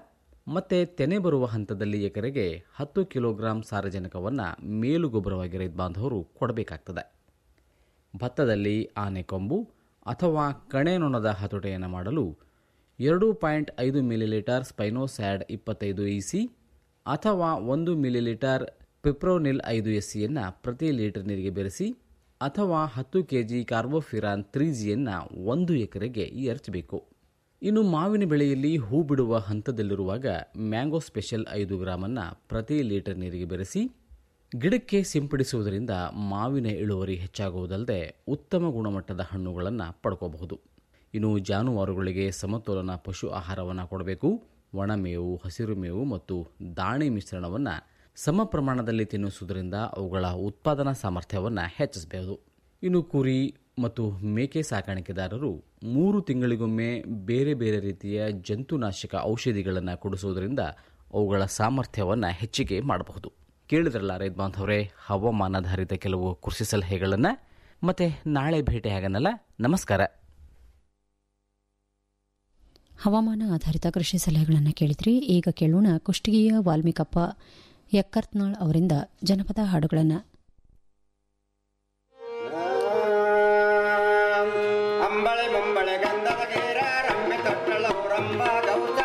ಮತ್ತು ತೆನೆ ಬರುವ ಹಂತದಲ್ಲಿ ಎಕರೆಗೆ ಹತ್ತು ಕಿಲೋಗ್ರಾಂ ಸಾರಜನಕವನ್ನು ಮೇಲು ಗೊಬ್ಬರವಾಗಿ ರೈತ ಬಾಂಧವರು ಕೊಡಬೇಕಾಗ್ತದೆ ಭತ್ತದಲ್ಲಿ ಆನೆಕೊಂಬು ಅಥವಾ ಕಣೆನೊಣದ ಹತೋಟೆಯನ್ನು ಮಾಡಲು ಎರಡು ಪಾಯಿಂಟ್ ಐದು ಮಿಲಿಲೀಟರ್ ಸ್ಪೈನೋಸ್ಯಾಡ್ ಇಪ್ಪತ್ತೈದು ಇಸಿ ಅಥವಾ ಒಂದು ಮಿಲಿಲೀಟರ್ ಪಿಪ್ರೋನಿಲ್ ಐದು ಎಸ್ಸಿಯನ್ನು ಪ್ರತಿ ಲೀಟರ್ ನೀರಿಗೆ ಬೆರೆಸಿ ಅಥವಾ ಹತ್ತು ಕೆಜಿ ಕಾರ್ಬೋಫಿರಾನ್ ತ್ರೀ ಜಿಯನ್ನು ಒಂದು ಎಕರೆಗೆ ಎರಚಬೇಕು ಇನ್ನು ಮಾವಿನ ಬೆಳೆಯಲ್ಲಿ ಹೂ ಬಿಡುವ ಹಂತದಲ್ಲಿರುವಾಗ ಮ್ಯಾಂಗೋ ಸ್ಪೆಷಲ್ ಐದು ಗ್ರಾಮನ್ನು ಪ್ರತಿ ಲೀಟರ್ ನೀರಿಗೆ ಬೆರೆಸಿ ಗಿಡಕ್ಕೆ ಸಿಂಪಡಿಸುವುದರಿಂದ ಮಾವಿನ ಇಳುವರಿ ಹೆಚ್ಚಾಗುವುದಲ್ಲದೆ ಉತ್ತಮ ಗುಣಮಟ್ಟದ ಹಣ್ಣುಗಳನ್ನು ಪಡ್ಕೋಬಹುದು ಇನ್ನು ಜಾನುವಾರುಗಳಿಗೆ ಸಮತೋಲನ ಪಶು ಆಹಾರವನ್ನು ಕೊಡಬೇಕು ಒಣಮೇವು ಹಸಿರು ಮೇವು ಮತ್ತು ದಾಣಿ ಮಿಶ್ರಣವನ್ನು ಸಮ ಪ್ರಮಾಣದಲ್ಲಿ ತಿನ್ನಿಸುವುದರಿಂದ ಅವುಗಳ ಉತ್ಪಾದನಾ ಸಾಮರ್ಥ್ಯವನ್ನು ಹೆಚ್ಚಿಸಬಹುದು ಇನ್ನು ಕುರಿ ಮತ್ತು ಮೇಕೆ ಸಾಕಾಣಿಕೆದಾರರು ಮೂರು ತಿಂಗಳಿಗೊಮ್ಮೆ ಬೇರೆ ಬೇರೆ ರೀತಿಯ ಜಂತುನಾಶಕ ಔಷಧಿಗಳನ್ನು ಕೊಡಿಸುವುದರಿಂದ ಅವುಗಳ ಸಾಮರ್ಥ್ಯವನ್ನು ಹೆಚ್ಚಿಗೆ ಮಾಡಬಹುದು ಕೇಳಿದ್ರಲ್ಲ ರೈತ ಬಾಂಧವರೇ ಹವಾಮಾನಾಧಾರಿತ ಕೆಲವು ಕೃಷಿ ಸಲಹೆಗಳನ್ನು ಮತ್ತೆ ನಾಳೆ ಭೇಟಿ ಆಗನಲ್ಲ ನಮಸ್ಕಾರ ಹವಾಮಾನ ಆಧಾರಿತ ಕೃಷಿ ಸಲಹೆಗಳನ್ನು ಕೇಳಿದ್ರಿ ಈಗ ಕೇಳೋಣ ಕುಷ್ಟಗಿಯ ವಾಲ್ಮೀಕಪ್ಪ ಯಕ್ಕರ್ತ್ನಾಳ್ ಅವರಿಂದ ಜನಪದ ಹಾಡುಗಳನ್ನು ಅಂಬಳೆ ಮುಂಬಳೆ ಗಂಧದ ಗೇರ ರಮ್ಮೆ ತೊಟ್ಟಳು ರಂಬ ಗೌತ